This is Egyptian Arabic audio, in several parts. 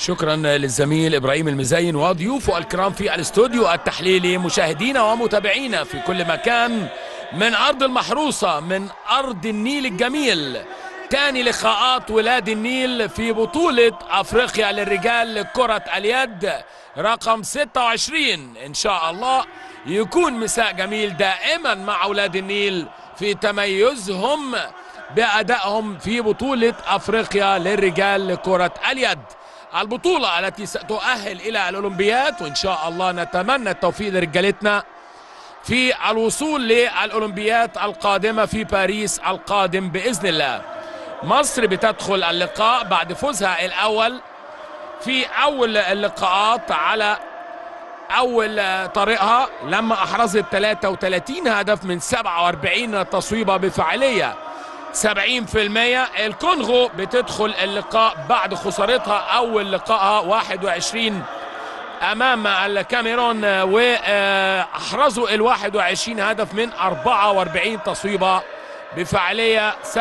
شكرا للزميل ابراهيم المزين وضيوفه الكرام في الاستوديو التحليلي مشاهدينا ومتابعينا في كل مكان من ارض المحروسه من ارض النيل الجميل تاني لقاءات ولاد النيل في بطولة أفريقيا للرجال لكرة اليد رقم 26 إن شاء الله يكون مساء جميل دائما مع أولاد النيل في تميزهم بأدائهم في بطولة أفريقيا للرجال لكرة اليد البطولة التي ستؤهل إلى الأولمبياد وإن شاء الله نتمنى التوفيق لرجالتنا في الوصول للأولمبياد القادمة في باريس القادم بإذن الله مصر بتدخل اللقاء بعد فوزها الأول في أول اللقاءات على أول طريقها لما أحرزت 33 هدف من 47 تصويبة بفعالية 70% الكونغو بتدخل اللقاء بعد خسارتها أول لقائها 21 أمام الكاميرون وأحرزوا ال 21 هدف من 44 تصويبة بفعالية 47%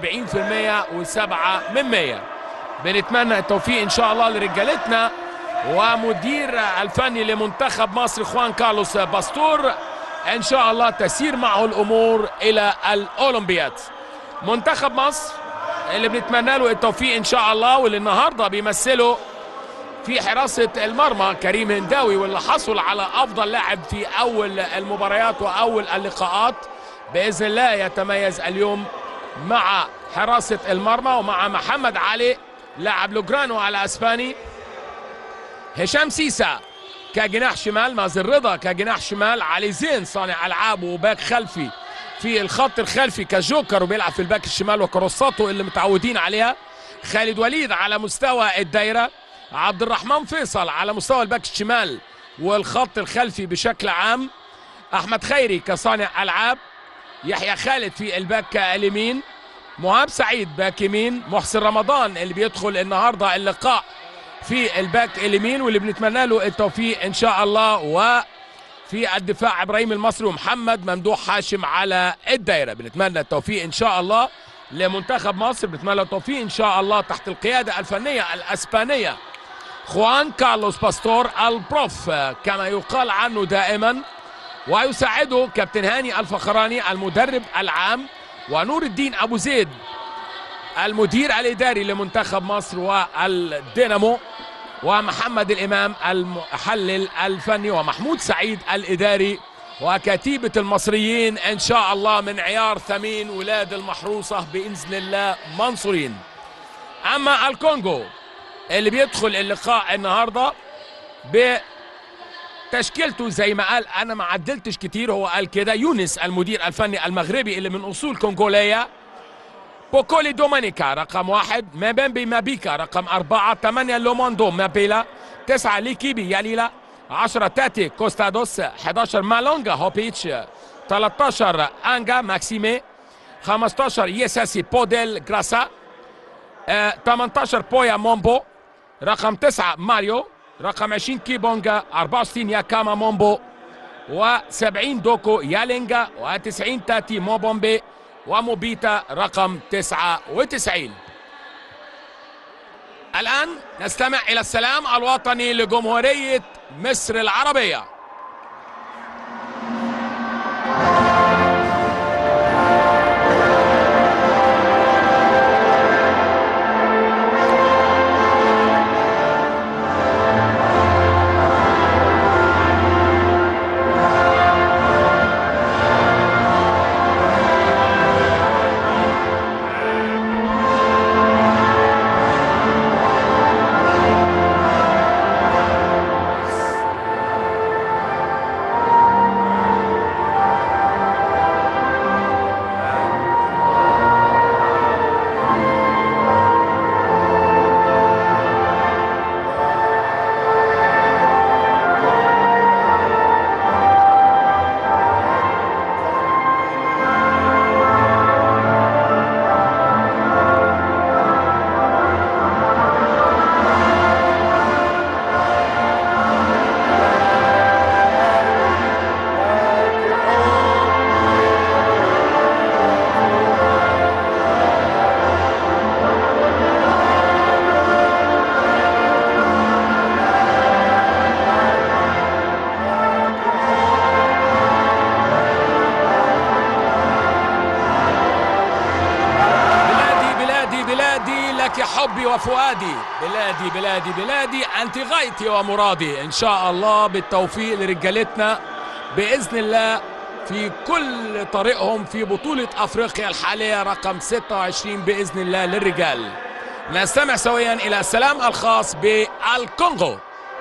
و7 من 100 بنتمنى التوفيق إن شاء الله لرجالتنا ومدير الفني لمنتخب مصر خوان كارلوس باستور إن شاء الله تسير معه الأمور إلى الأولمبياد منتخب مصر اللي بنتمنى له التوفيق إن شاء الله واللي النهاردة بيمثله في حراسة المرمى كريم هنداوي واللي حصل على أفضل لاعب في أول المباريات وأول اللقاءات باذن الله يتميز اليوم مع حراسه المرمى ومع محمد علي لاعب لوجرانو على اسباني هشام سيسا كجناح شمال مازن رضا كجناح شمال علي زين صانع العاب وباك خلفي في الخط الخلفي كجوكر وبيلعب في الباك الشمال وكروساته اللي متعودين عليها خالد وليد على مستوى الدايره عبد الرحمن فيصل على مستوى الباك الشمال والخط الخلفي بشكل عام احمد خيري كصانع العاب يحيى خالد في الباك اليمين مهاب سعيد باك يمين محسن رمضان اللي بيدخل النهارده اللقاء في الباك اليمين واللي بنتمنى له التوفيق ان شاء الله وفي الدفاع ابراهيم المصري ومحمد ممدوح هاشم على الدايره بنتمنى التوفيق ان شاء الله لمنتخب مصر بنتمنى له التوفيق ان شاء الله تحت القياده الفنيه الاسبانيه خوان كارلوس باستور البروف كما يقال عنه دائما ويساعده كابتن هاني الفخراني المدرب العام ونور الدين ابو زيد المدير الاداري لمنتخب مصر والدينامو ومحمد الامام المحلل الفني ومحمود سعيد الاداري وكتيبه المصريين ان شاء الله من عيار ثمين ولاد المحروسه باذن الله منصورين اما الكونغو اللي بيدخل اللقاء النهارده ب تشكيلته زي ما قال انا ما عدلتش كتير هو قال كده يونس المدير الفني المغربي اللي من اصول كونغوليه بوكولي دومانيكا رقم واحد مابيمبي مابيكا رقم أربعة ثمانية لوموندو مابيلا تسعة ليكيبي ياليلا عشرة تاتي كوستادوس 11 مالونجا هوبيتش 13 أنجا ماكسيمي 15 يساسي بوديل جراسا آه 18 بويا مومبو رقم 9 ماريو رقم 20 كيبونجا 64 ياكاما مومبو و70 دوكو يالينجا و90 تاتي موبومبي وموبيتا رقم 99 الآن نستمع إلى السلام الوطني لجمهورية مصر العربية حبي وفؤادي بلادي بلادي بلادي انت غايتي ومرادي ان شاء الله بالتوفيق لرجالتنا باذن الله في كل طريقهم في بطولة افريقيا الحالية رقم 26 باذن الله للرجال نستمع سويا الى السلام الخاص بالكونغو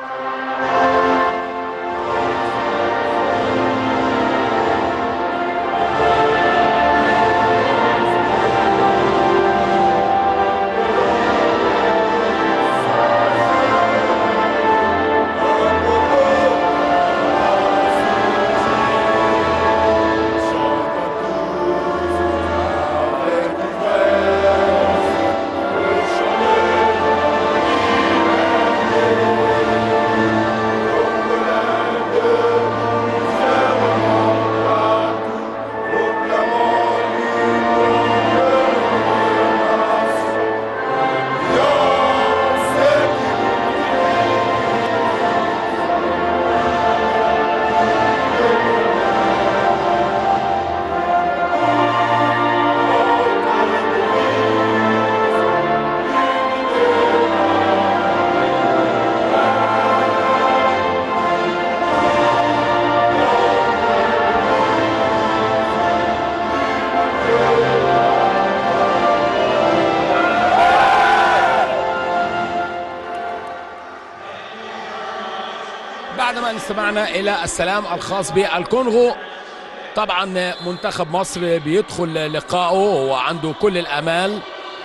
بعدما استمعنا الى السلام الخاص بالكونغو طبعا منتخب مصر بيدخل لقائه وعنده كل الامال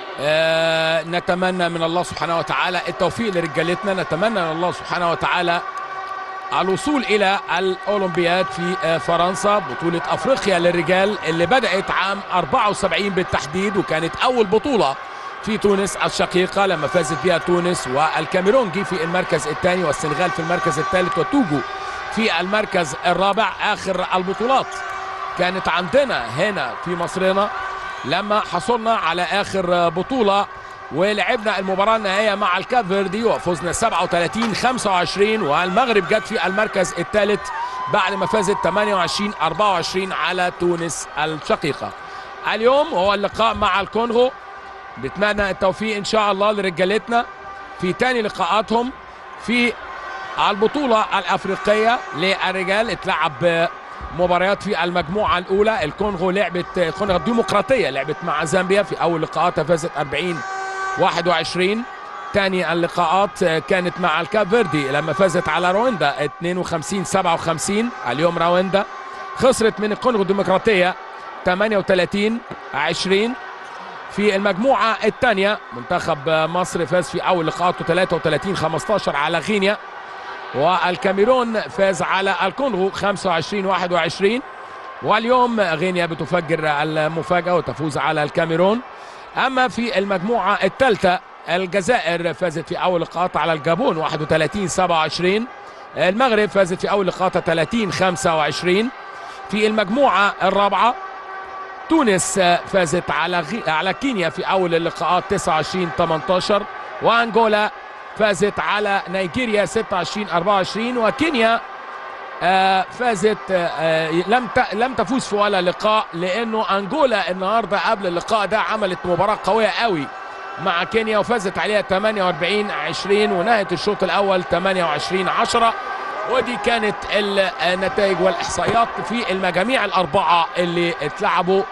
آه نتمنى من الله سبحانه وتعالى التوفيق لرجالتنا نتمنى من الله سبحانه وتعالى الوصول الى الاولمبياد في آه فرنسا بطولة افريقيا للرجال اللي بدأت عام 74 بالتحديد وكانت اول بطولة في تونس الشقيقة لما فازت بها تونس والكاميرون جه في المركز الثاني والسنغال في المركز الثالث وتوجو في المركز الرابع آخر البطولات كانت عندنا هنا في مصرنا لما حصلنا على آخر بطولة ولعبنا المباراة النهائية مع الكاب فيردي وفزنا 37 25 والمغرب جت في المركز الثالث بعد ما فازت 28 24 على تونس الشقيقة اليوم هو اللقاء مع الكونغو بتمنى التوفيق ان شاء الله لرجالتنا في تاني لقاءاتهم في البطولة الافريقية للرجال اتلعب مباريات في المجموعة الاولى الكونغو لعبت الكونغو الديمقراطية لعبت مع زامبيا في اول لقاءاتها فازت 40 21 تاني اللقاءات كانت مع الكاب فيردي لما فازت على رواندا 52 57 اليوم رواندا خسرت من الكونغو الديمقراطية 38 20 في المجموعة الثانية منتخب مصر فاز في أول لقاءاته 33 15 على غينيا والكاميرون فاز على الكونغو 25 21 واليوم غينيا بتفجر المفاجأة وتفوز على الكاميرون أما في المجموعة الثالثة الجزائر فازت في أول لقاءات على الجابون 31 27 المغرب فازت في أول لقاءاتها 30 25 في المجموعة الرابعة تونس فازت على غي... على كينيا في اول اللقاءات 29 18 وانجولا فازت على نيجيريا 26 24 وكينيا آه فازت آه لم ت... لم تفوز في ولا لقاء لانه انجولا النهارده قبل اللقاء ده عملت مباراه قويه قوي مع كينيا وفازت عليها 48 20 ونهت الشوط الاول 28 10 ودي كانت النتائج والاحصائيات في المجاميع الاربعه اللي اتلعبوا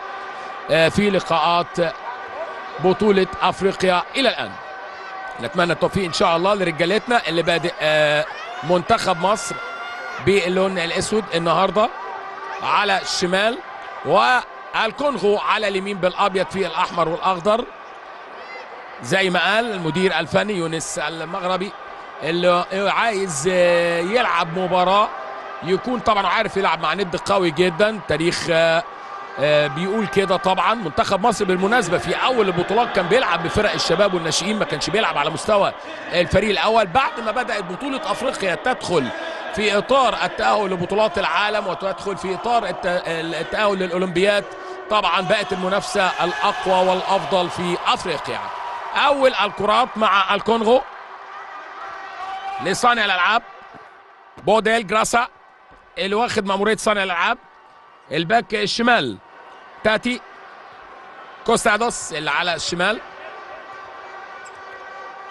في لقاءات بطولة افريقيا الى الان نتمنى التوفيق ان شاء الله لرجالتنا اللي بادئ منتخب مصر باللون الاسود النهارده على الشمال والكونغو على اليمين بالابيض في الاحمر والاخضر زي ما قال المدير الفني يونس المغربي اللي عايز يلعب مباراه يكون طبعا عارف يلعب مع ند قوي جدا تاريخ بيقول كده طبعا منتخب مصر بالمناسبه في اول البطولات كان بيلعب بفرق الشباب والناشئين ما كانش بيلعب على مستوى الفريق الاول بعد ما بدات بطوله افريقيا تدخل في اطار التاهل لبطولات العالم وتدخل في اطار التاهل للاولمبياد طبعا بقت المنافسه الاقوى والافضل في افريقيا اول الكرات مع الكونغو لصانع الالعاب بوديل جراسا اللي واخد ماموريه صانع الالعاب الباك الشمال تاتي كوستادوس اللي على الشمال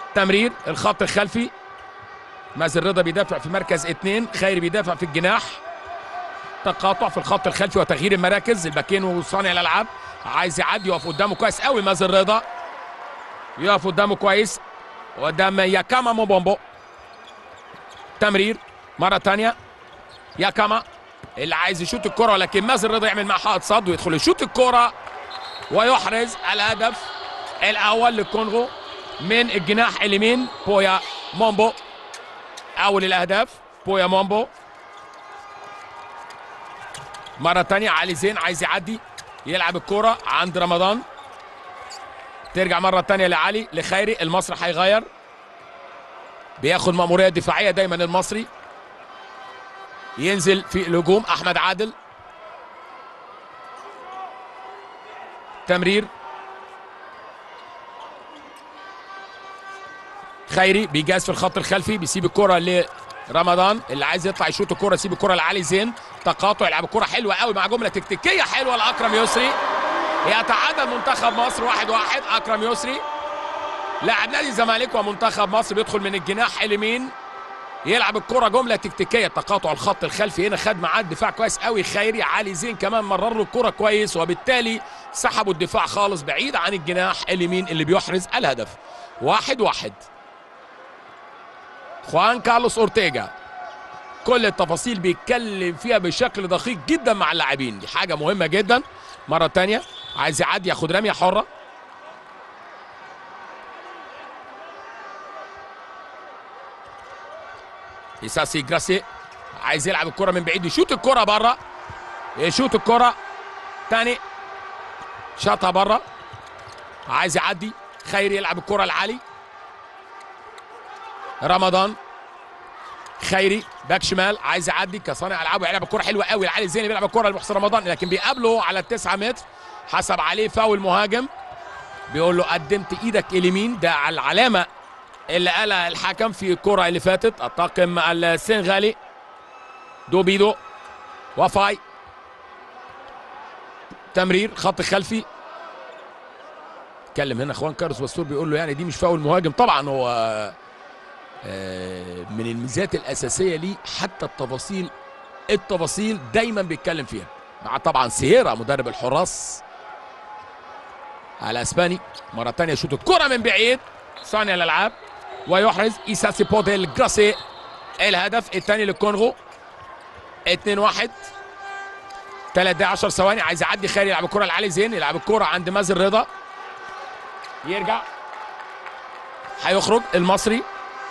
تمرير الخط الخلفي مازن رضا بيدافع في مركز اثنين خيري بيدافع في الجناح تقاطع في الخط الخلفي وتغيير المراكز الباكين وصانع الالعاب عايز يعدي يقف قدامه كويس قوي مازن رضا يقف قدامه كويس قدام ياكاما موبومبو تمرير مره ثانيه ياكاما اللي عايز يشوط الكره ولكن مازن رضا يعمل معاه حائط صد ويدخل يشوط الكره ويحرز الهدف الاول للكونغو من الجناح اليمين بويا مومبو اول الاهداف بويا مومبو مرة تانية علي زين عايز يعدي يلعب الكرة عند رمضان ترجع مرة تانية لعلي لخيري المصري هيغير بياخد مأمورية دفاعية دايما المصري ينزل في الهجوم أحمد عادل تمرير خيري بيجاز في الخط الخلفي بيسيب الكرة لرمضان اللي عايز يطلع يشوط الكرة يسيب الكرة لعلي زين تقاطع يلعب الكرة حلوة قوي مع جملة تكتيكية حلوة لأكرم يسري يتعادل منتخب مصر واحد واحد أكرم يسري لاعب نادي الزمالك ومنتخب مصر بيدخل من الجناح اليمين يلعب الكرة جملة تكتيكية تقاطع الخط الخلفي هنا خد معاه الدفاع كويس قوي خيري علي زين كمان مرر له الكرة كويس وبالتالي سحبوا الدفاع خالص بعيد عن الجناح اليمين اللي بيحرز الهدف واحد واحد خوان كارلوس اورتيجا كل التفاصيل بيتكلم فيها بشكل دقيق جدا مع اللاعبين دي حاجه مهمه جدا مره تانية عايز يعدي ياخد رميه حره إيساسي جراسي عايز يلعب الكرة من بعيد يشوط الكرة بره يشوط الكرة تاني شاطها بره عايز يعدي خيري يلعب الكرة لعلي رمضان خيري باك شمال عايز يعدي كصانع العاب ويلعب الكره حلوه قوي علي الزيني بيلعب الكره لمحسن رمضان لكن بيقابله على التسعة متر حسب عليه فاول مهاجم بيقول له قدمت ايدك اليمين ده على العلامه اللي قالها الحكم في الكره اللي فاتت الطاقم السنغالي دوبيدو وفاي تمرير خط خلفي اتكلم هنا اخوان كارلوس باسطور بيقول له يعني دي مش فاول مهاجم طبعا هو من الميزات الاساسيه ليه حتى التفاصيل التفاصيل دايما بيتكلم فيها مع طبعا سييرا مدرب الحراس الاسباني مره ثانيه يشوط الكره من بعيد صانع الالعاب ويحرز ايساسي بوديل جراسي الهدف الثاني للكونغو 2 1 3 دقايق 10 ثواني عايز يعدي خيري يلعب الكره لعلي زين يلعب الكره عند مازن رضا يرجع هيخرج المصري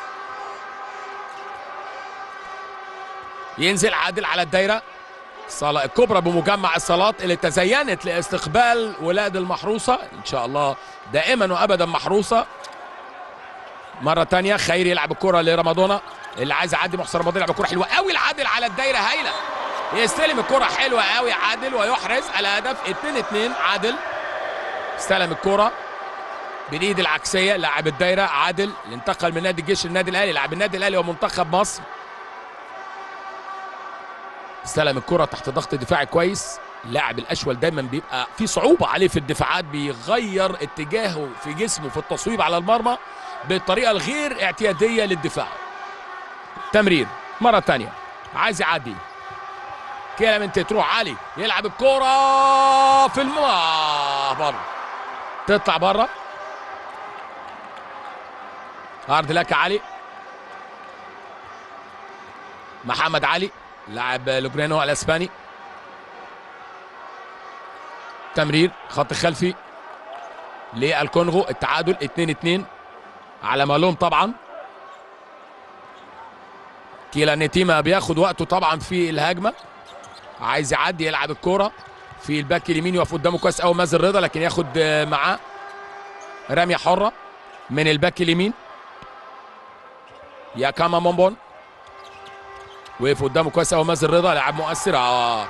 ينزل عادل على الدايره الصاله الكبرى بمجمع الصالات اللي تزينت لاستقبال ولاد المحروسه ان شاء الله دائما وابدا محروسه مره تانية خيري يلعب الكره لرمضان اللي عايز يعدي محسن رمضان يلعب الكره حلوه قوي العادل على الدايره هايله يستلم الكره حلوه قوي عادل ويحرز الهدف 2 2 عادل استلم الكره بالايد العكسيه لاعب الدايره عادل اللي انتقل من نادي الجيش للنادي الاهلي لاعب النادي الاهلي ومنتخب مصر استلم الكره تحت ضغط دفاعي كويس اللاعب الاشول دايما بيبقى في صعوبه عليه في الدفاعات بيغير اتجاهه في جسمه في التصويب على المرمى بالطريقه الغير اعتياديه للدفاع تمرير مره ثانيه عايز يعدي كده من تروح علي يلعب الكره في الماء بره تطلع بره عرض لك علي محمد علي لاعب لوجرينو الاسباني تمرير خط خلفي للكونغو التعادل 2 2 على مالوم طبعا كيلا نتيما بياخد وقته طبعا في الهجمه عايز يعدي يلعب الكوره في الباك اليمين يقف قدامه كويس قوي مازن رضا لكن ياخد معاه رميه حره من الباك اليمين يا كاما مومبون وقف قدامه كويس قوي مازن رضا لاعب مؤثر اه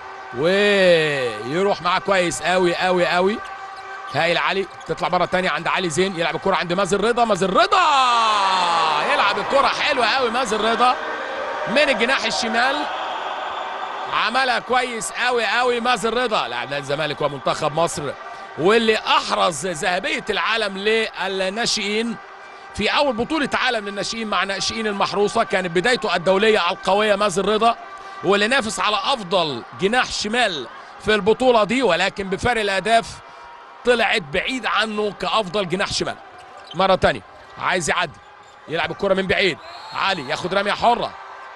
ويروح معاه كويس قوي قوي قوي هايل علي تطلع مره ثانيه عند علي زين يلعب الكره عند مازن رضا مازن رضا يلعب الكره حلوه قوي مازن رضا من الجناح الشمال عملها كويس قوي قوي مازن رضا لاعب نادي الزمالك ومنتخب مصر واللي احرز ذهبيه العالم للناشئين في اول بطوله عالم للناشئين مع ناشئين المحروسه كانت بدايته الدوليه القويه مازن رضا واللي نافس على افضل جناح شمال في البطوله دي ولكن بفرق الاهداف طلعت بعيد عنه كافضل جناح شمال مره تانية عايز يعدي يلعب الكره من بعيد علي ياخد رميه حره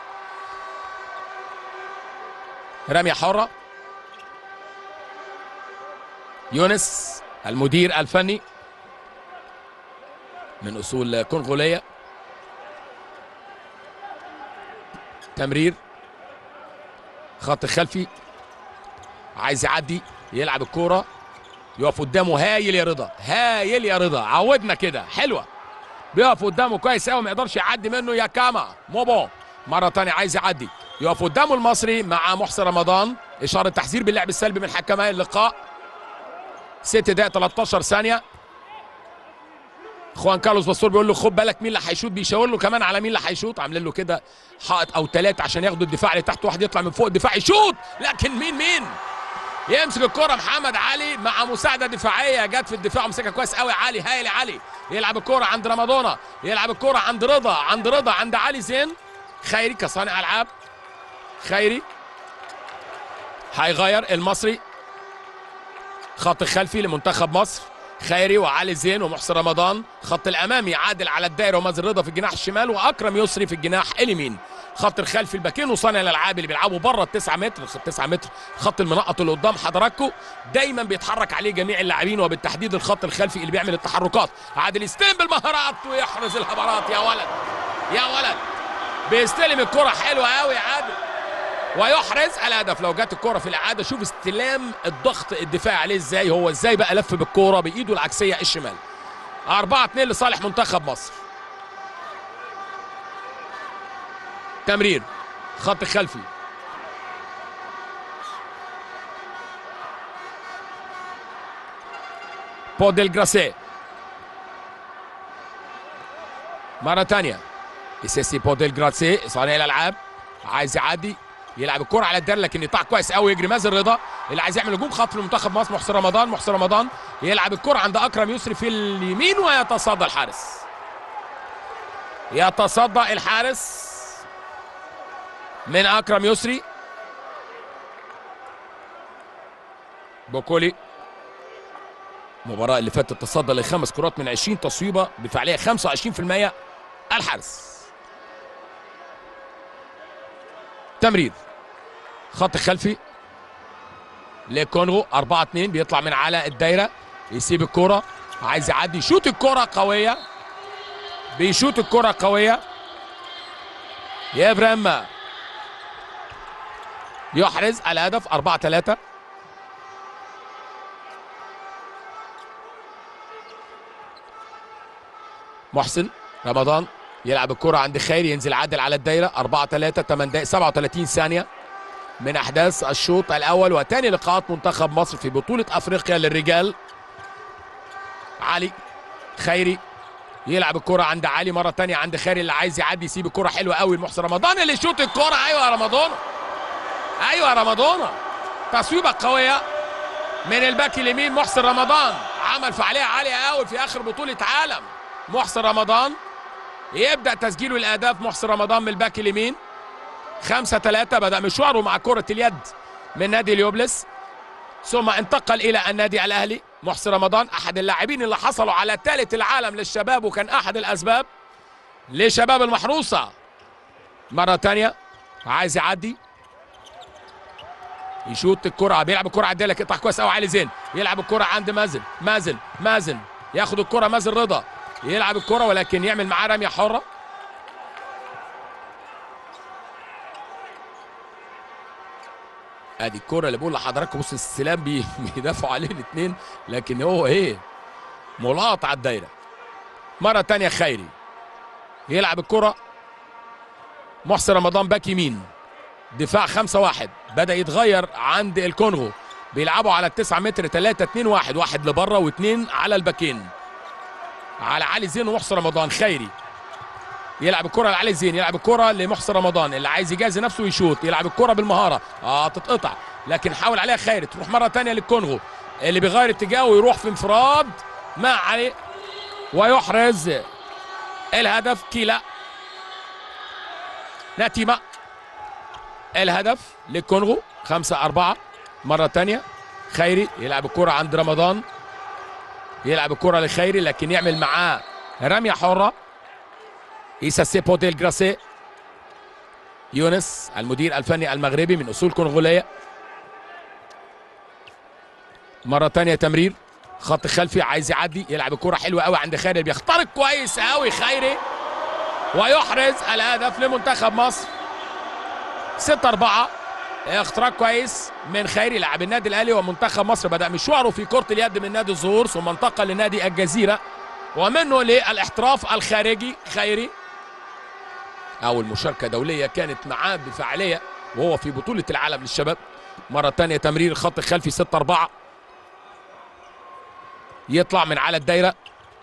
رميه حره يونس المدير الفني من اصول كونغوليه تمرير خط خلفي عايز يعدي يلعب الكوره يقف قدامه هايل يا رضا هايل يا رضا عودنا كده حلوه بيقف قدامه كويس قوي ما يقدرش يعدي منه يا كاما موبو مره تانية عايز يعدي يقف قدامه المصري مع محسن رمضان اشاره تحذير باللعب السلبي من حكماء اللقاء ست دقائق 13 ثانيه خوان كارلوس باسور بيقول له خد بالك مين اللي هيشوط بيشاور له كمان على مين اللي هيشوط عاملين له كده حائط او ثلاثه عشان ياخدوا الدفاع اللي تحت واحد يطلع من فوق الدفاع يشوط لكن مين مين يمسك الكرة محمد علي مع مساعدة دفاعية جت في الدفاع ومسكها كويس قوي علي هايل علي يلعب الكرة عند رمضانة يلعب الكرة عند رضا عند رضا عند علي زين خيري كصانع ألعاب خيري هيغير المصري خط خلفي لمنتخب مصر خيري وعلي زين ومحسن رمضان خط الامامي عادل على الدائره ومازن رضا في الجناح الشمال واكرم يسري في الجناح اليمين خط الخلفي الباكين وصانع الالعاب اللي بيلعبوا بره التسعة متر الخط 9 متر خط المنقط اللي قدام حضراتكم دايما بيتحرك عليه جميع اللاعبين وبالتحديد الخط الخلفي اللي بيعمل التحركات عادل يستلم بالمهارات ويحرز الهبرات يا ولد يا ولد بيستلم الكره حلوه قوي عادل ويحرز الهدف لو جت الكره في الاعاده شوف استلام الضغط الدفاعي عليه ازاي هو ازاي بقى لف بالكوره بايده العكسيه الشمال 4 2 لصالح منتخب مصر تمرير خط خلفي بوديل جراسي مرة تانية اساسي بوديل جراسي صانع الالعاب عايز يعدي يلعب الكرة على الدار لكن يقطع كويس قوي يجري مازن رضا اللي عايز يعمل هجوم خط لمنتخب مصر محسن رمضان محسن رمضان يلعب الكرة عند اكرم يسري في اليمين ويتصدى الحارس يتصدى الحارس من اكرم يسري بوكولي المباراة اللي فاتت تصدى لخمس كرات من 20 تصويبة بفعالية 25% الحارس تمرير خط خلفي لكونغو 4 2 بيطلع من على الدايرة يسيب الكرة عايز يعدي يشوط الكرة قوية بيشوط الكرة قوية يا ابراهيم يحرز الهدف 4 3 محسن رمضان يلعب الكرة عند خير ينزل عادل على الدايرة 4 3 8 دقائق 37 ثانية من أحداث الشوط الأول وثاني لقاءات منتخب مصر في بطولة أفريقيا للرجال علي خيري يلعب الكرة عند علي مرة تانية عند خيري اللي عايز يعدي يسيب الكرة حلوة قوي لمحسن رمضان اللي يشوط الكرة أيوة يا رمضان أيوة يا رمضان تصويبة قوية من الباك اليمين محسن رمضان عمل فعالية عالية قوي في آخر بطولة عالم محسن رمضان يبدا تسجيله الاهداف محسن رمضان من الباك اليمين خمسة ثلاثة بدأ مشواره مع كرة اليد من نادي اليوبلس ثم انتقل إلى النادي الأهلي محسن رمضان أحد اللاعبين اللي حصلوا على ثالث العالم للشباب وكان أحد الأسباب لشباب المحروسة مرة تانية عايز يعدي يشوط الكرة بيلعب الكرة على لك يقطع كويس قوي علي زين يلعب الكرة عند مازن مازن مازن ياخد الكرة مازن رضا يلعب الكرة ولكن يعمل معاه رمية حرة ادي الكرة اللي بقول لحضراتكم بص السلام بي- بيدافعوا عليه الاثنين لكن هو ايه ملاط على الدايرة مرة تانية خيري يلعب الكرة محسن رمضان باك يمين دفاع خمسة واحد بدأ يتغير عند الكونغو بيلعبوا على التسعة متر تلاتة اتنين واحد واحد لبره واتنين على الباكين على علي زين ومحسن رمضان خيري يلعب الكرة لعلي زين يلعب الكرة لمحسن رمضان اللي عايز يجازي نفسه ويشوط يلعب الكرة بالمهارة اه تتقطع لكن حاول عليها خيري تروح مرة تانية للكونغو اللي بيغير اتجاهه ويروح في انفراد مع علي ويحرز الهدف كيلا نتيمة الهدف للكونغو خمسة أربعة مرة تانية خيري يلعب الكرة عند رمضان يلعب الكرة لخيري لكن يعمل معاه رمية حرة إيسا سيبو ديل جراسي يونس المدير الفني المغربي من أصول كونغولية مرة تانية تمرير خط خلفي عايز يعدي يلعب الكرة حلوة قوي عند خيري بيخترق كويس قوي خيري ويحرز الهدف لمنتخب مصر 6 4 اختراق كويس من خيري لاعب النادي الاهلي ومنتخب مصر بدا مشواره في كره اليد من نادي الزهور ثم انتقل لنادي الجزيره ومنه للاحتراف الخارجي خيري اول مشاركه دوليه كانت معاه بفعاليه وهو في بطوله العالم للشباب مره ثانيه تمرير الخط الخلفي 6 4 يطلع من على الدايره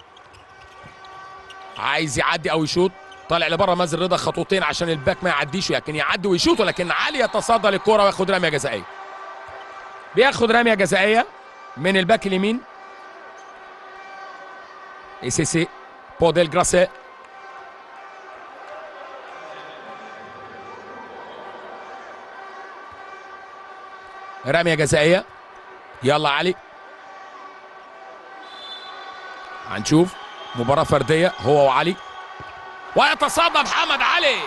عايز يعدي او يشوط طالع لبره مازن رضا خطوتين عشان الباك ما يعديش لكن يعدي ويشوط ولكن علي يتصدى للكوره وياخد رميه جزائيه بياخد رميه جزائيه من الباك اليمين اي سي سي بوديل جراسي رميه جزائيه يلا علي هنشوف مباراه فرديه هو وعلي ويتصدى محمد علي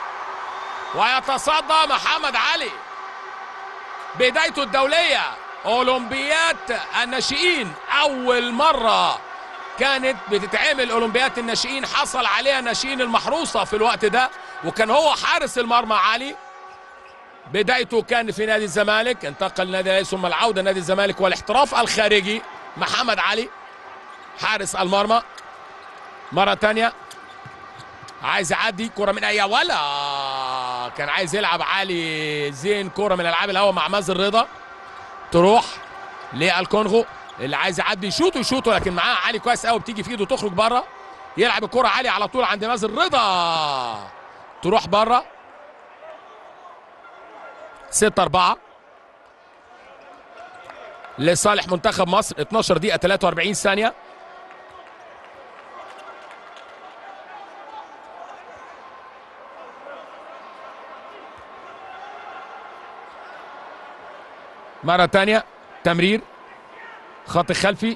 ويتصدى محمد علي بدايته الدولية أولمبياد الناشئين أول مرة كانت بتتعمل أولمبياد الناشئين حصل عليها ناشئين المحروسة في الوقت ده وكان هو حارس المرمى علي بدايته كان في نادي الزمالك انتقل لنادي الاهلي ثم العودة نادي الزمالك والاحتراف الخارجي محمد علي حارس المرمى مرة تانية عايز يعدي كرة من اي ولا كان عايز يلعب علي زين كرة من العاب الهوا مع مازن رضا تروح للكونغو اللي عايز يعدي يشوط ويشوط لكن معاه علي كويس قوي بتيجي في ايده تخرج بره يلعب الكرة علي على طول عند مازن رضا تروح بره 6 4 لصالح منتخب مصر 12 دقيقة 43 ثانية مرة تانية تمرير خط خلفي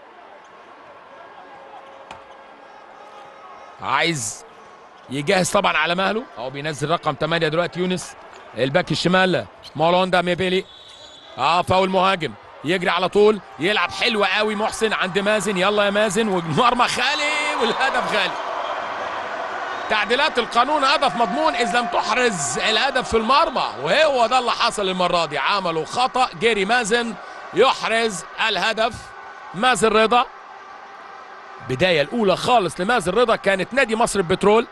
عايز يجهز طبعا على مهله او بينزل رقم 8 دلوقتي يونس الباك الشمال مولوندا ميبيلي اه فاول مهاجم يجري على طول يلعب حلوة قوي محسن عند مازن يلا يا مازن ومرمى خالي والهدف غالي تعديلات القانون هدف مضمون اذا لم تحرز الهدف في المرمى وهو ده اللي حصل المره دي عملوا خطا جيري مازن يحرز الهدف مازن رضا بدايه الاولى خالص لمازن رضا كانت نادي مصر البترول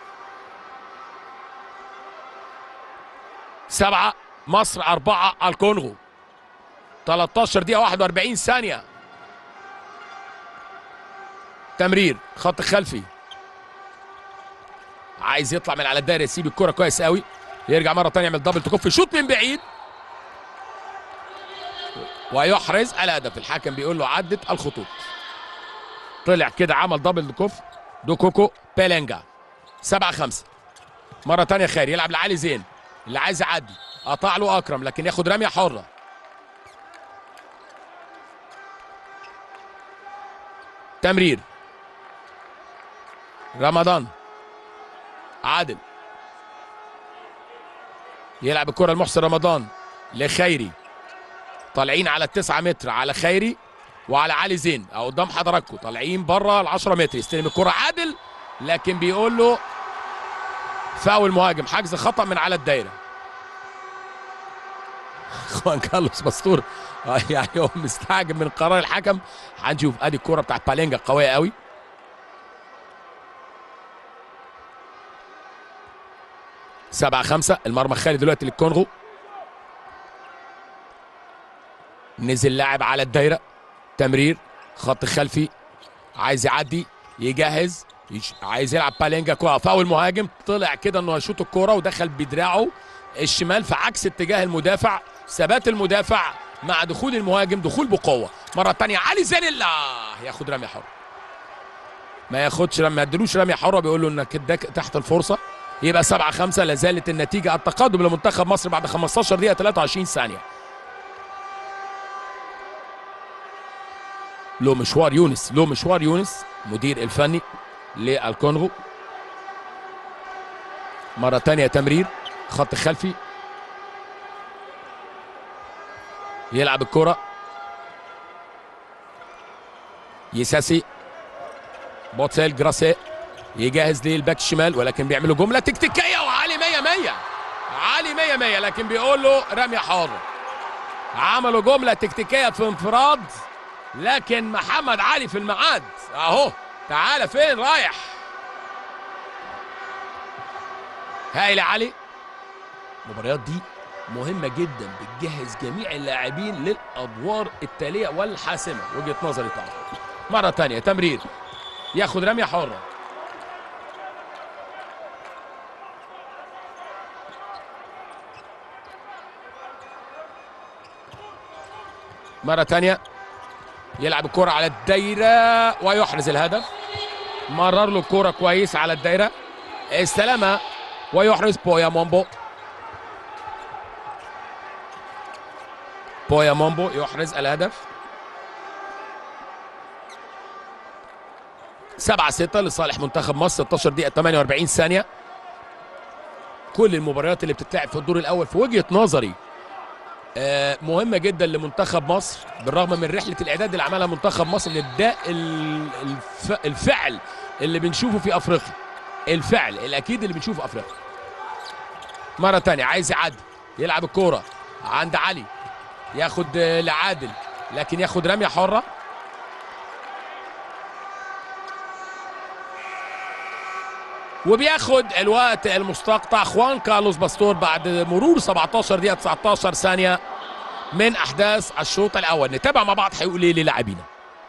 سبعة مصر أربعة الكونغو 13 دقيقة 41 ثانية تمرير خط خلفي عايز يطلع من على الدايره يسيب الكره كويس قوي يرجع مره ثانيه يعمل دبل تكف شوط من بعيد ويحرز الهدف الحكم بيقول له عدت الخطوط طلع كده عمل دبل دكوف دوكوكو بيلينجا 7 5 مره ثانيه خير يلعب لعلي زين اللي عايز يعدي قطع له اكرم لكن ياخد رميه حره تمرير رمضان عادل يلعب الكرة لمحسن رمضان لخيري طالعين على التسعة متر على خيري وعلى علي زين او قدام حضراتكم طالعين بره ال 10 متر يستلم الكرة عادل لكن بيقول له فاول مهاجم حجز خطأ من على الدايرة خوان كارلوس باسطور يعني هو مستعجب من قرار الحكم هنشوف ادي الكرة بتاعت بالينجا قوية قوي سبعة خمسة المرمى خالي دلوقتي للكونغو نزل لاعب على الدايرة تمرير خط خلفي عايز يعدي يجهز يش... عايز يلعب بالينجا كوره فاول مهاجم طلع كده انه هيشوط الكوره ودخل بدراعه الشمال في عكس اتجاه المدافع ثبات المدافع مع دخول المهاجم دخول بقوه مره ثانيه علي زين الله ياخد رميه حر ما ياخدش ما يدلوش رميه حره بيقول له انك اداك تحت الفرصه يبقى 7 5 لا زالت النتيجه التقدم لمنتخب مصر بعد 15 دقيقه 23 ثانيه له مشوار يونس له مشوار يونس مدير الفني للكونغو مرة تانية تمرير خط خلفي يلعب الكرة يساسي بوتسيل جراسي يجهز للباك الشمال ولكن بيعملوا جملة تكتيكية وعلي 100 100 علي 100 100 لكن بيقول له رمية حرة عملوا جملة تكتيكية في انفراد لكن محمد علي في الميعاد اهو تعالى فين رايح هايل علي المباريات دي مهمة جدا بتجهز جميع اللاعبين للأدوار التالية والحاسمة وجهة نظري طبعا مرة تانية تمرير ياخد رمية حرة مرة تانية يلعب الكرة على الدايرة ويحرز الهدف مرر له الكرة كويس على الدايرة استلمها ويحرز بويا مومبو بويا مومبو يحرز الهدف سبعة ستة لصالح منتخب مصر 16 دقيقة 48 ثانية كل المباريات اللي بتتلعب في الدور الأول في وجهة نظري آه، مهمة جدا لمنتخب مصر بالرغم من رحلة الإعداد اللي عملها منتخب مصر إن ده ال- الف- الفعل اللي بنشوفه في أفريقيا الفعل الأكيد اللي بنشوفه في أفريقيا مرة تانية عايز يعدي يلعب الكورة عند علي ياخد آه، لعادل لكن ياخد رمية حرة وبياخد الوقت المستقطع خوان كارلوس باستور بعد مرور 17 دقيقة 19 ثانية من أحداث الشوط الأول نتابع مع بعض هيقول إيه للاعبينا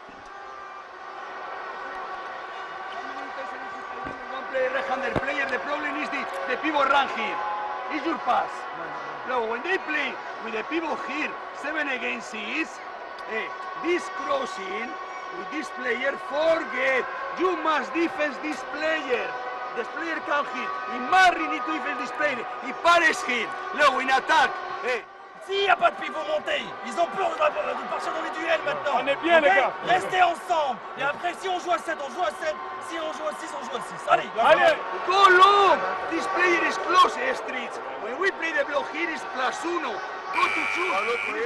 One player right-hander player. The problem is the, the pivot run here. It's your pass. No, when they play with the pivot here, seven against six, eh, this crossing with this player, forget. You must defense this player. This player can hit. In Marri need to defend this player. In Paris hit. No, in attack. Eh, S'il n'y a pas de pivot monté, ils ont peur de, de partir dans les duels maintenant. On est bien, les Ok gars. Restez ensemble. Et après, si on joue à 7, on joue à 7. Si on joue à 6, on joue à 6. Allez, Allez, go long. This player is close, eh, Streets. When we play the block here is plus uno. Go to two.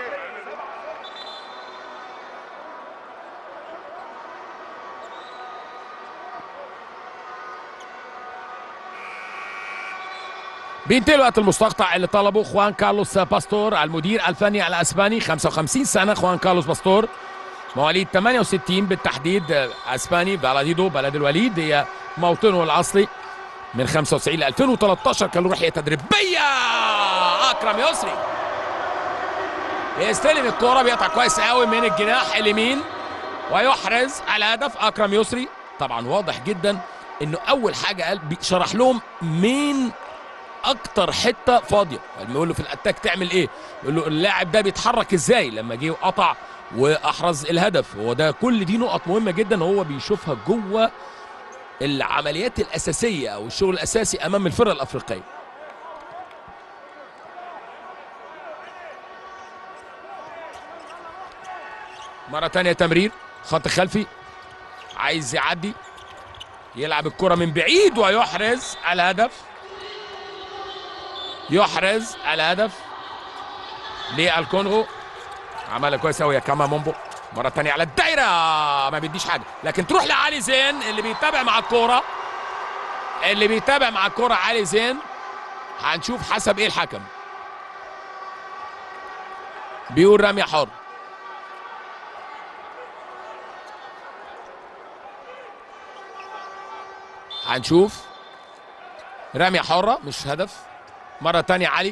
بينتهي الوقت المستقطع اللي طلبه خوان كارلوس باستور المدير الفني الاسباني 55 سنه خوان كارلوس باستور مواليد 68 بالتحديد آه، اسباني بلديدو بلد الوليد هي موطنه الاصلي من 95 ل 2013 كان له رحله تدريبيه اكرم يسري يستلم الكوره بيقطع كويس قوي من الجناح اليمين ويحرز الهدف اكرم يسري طبعا واضح جدا انه اول حاجه قال بي- شرح لهم مين اكتر حته فاضيه لما يقول له في الاتاك تعمل ايه يقول له اللاعب ده بيتحرك ازاي لما جه وقطع واحرز الهدف هو ده كل دي نقط مهمه جدا هو بيشوفها جوه العمليات الاساسيه او الشغل الاساسي امام الفرق الافريقيه مرة تانية تمرير خط خلفي عايز يعدي يلعب الكرة من بعيد ويحرز الهدف يحرز الهدف للكونغو عملها كويس قوي يا كاما مومبو مرة تانية على الدايرة ما بيديش حاجة لكن تروح لعلي زين اللي بيتابع مع الكورة اللي بيتابع مع الكورة علي زين هنشوف حسب ايه الحكم بيقول رمية حر هنشوف رمية حرة مش هدف مرة تانية علي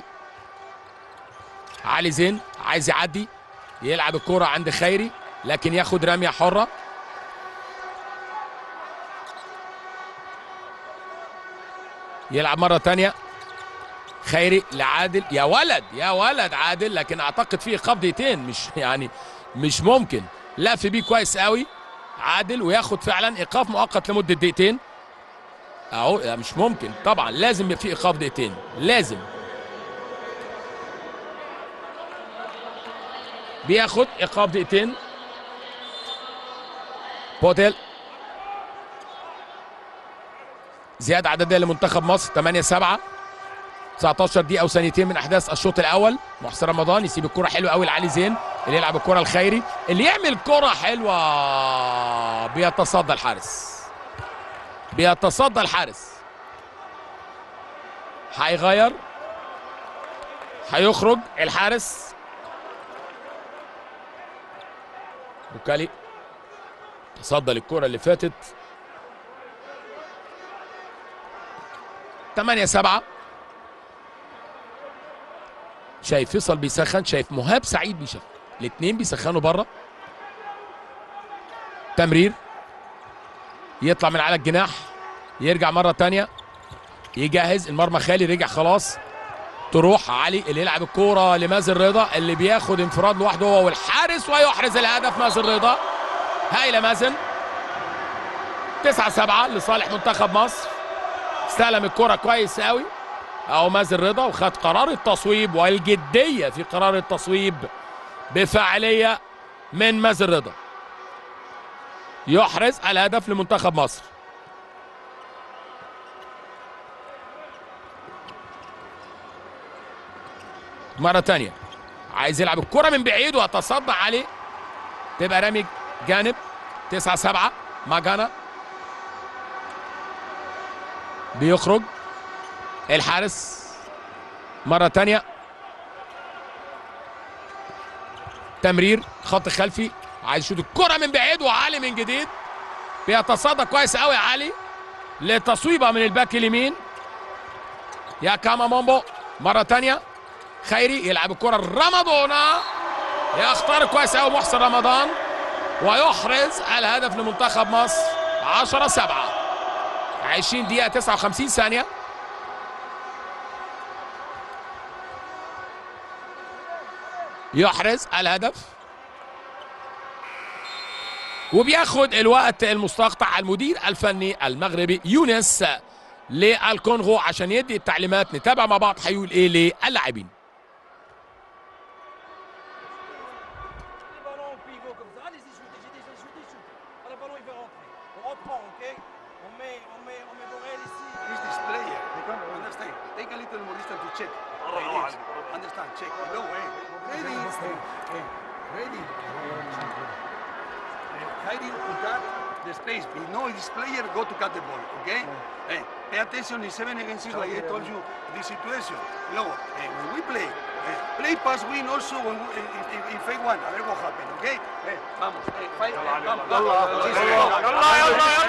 علي زين عايز يعدي يلعب الكرة عند خيري لكن ياخد رمية حرة يلعب مرة تانية خيري لعادل يا ولد يا ولد عادل لكن اعتقد فيه قبضتين مش يعني مش ممكن لف بيه كويس قوي عادل وياخد فعلا ايقاف مؤقت لمده دقيقتين اهو لا، مش ممكن طبعا لازم يبقى في ايقاف دقيقتين لازم بياخد ايقاف دقيقتين بوتيل زياده عدديه لمنتخب مصر 8 7 19 دقيقة وثانيتين من أحداث الشوط الأول محسن رمضان يسيب الكرة حلوة قوي لعلي زين اللي يلعب الكرة الخيري اللي يعمل كرة حلوة بيتصدى الحارس بيتصدى الحارس هيغير هيخرج الحارس بوكالي تصدى للكرة اللي فاتت 8 7 شايف فيصل بيسخن شايف مهاب سعيد بيسخن الاثنين بيسخنوا بره تمرير يطلع من على الجناح يرجع مره تانية يجهز المرمى خالي رجع خلاص تروح علي اللي يلعب الكوره لمازن رضا اللي بياخد انفراد لوحده هو والحارس ويحرز الهدف مازن رضا هايله مازن 9 7 لصالح منتخب مصر استلم الكرة كويس قوي اهو مازن رضا وخد قرار التصويب والجدية في قرار التصويب بفاعلية من مازن رضا يحرز الهدف لمنتخب مصر مرة تانية عايز يلعب الكرة من بعيد ويتصدى عليه تبقى رامي جانب تسعة سبعة ماجانا بيخرج الحارس مرة تانية تمرير خط خلفي عايز يشوط الكرة من بعيد وعلي من جديد بيتصدى كويس قوي علي لتصويبة من الباك اليمين يا كاما مومبو مرة تانية خيري يلعب الكرة رمضونا يختار كويس قوي محسن رمضان ويحرز الهدف لمنتخب مصر 10 7 20 دقيقة 59 ثانية يحرز الهدف وبياخد الوقت المستقطع المدير الفني المغربي يونس للكونغو عشان يدي التعليمات نتابع مع بعض هيقول ايه للاعبين Les ballons pivot comme ça. Allez-y, shootez, j'ai déjà shooté, shoot. Ah, le ballon il va rentrer. On reprend, ok On met, on met, on met Borrell ici. He's this player. Understand? Take a little more distance to check. Like this. Understand? Check. Low. Ready. Ready. Heidi to cut the space. We know this player go to cut the ball. Okay? Hey, pay attention in seven against six, like I told you, this situation. Low. Hey, when we play, hey, play pass win also when we, in, in, in fake one. A ver what happen. Okay? Hey, vamos. Hey, fight. Hey, vamos. vamos. Sí, sí,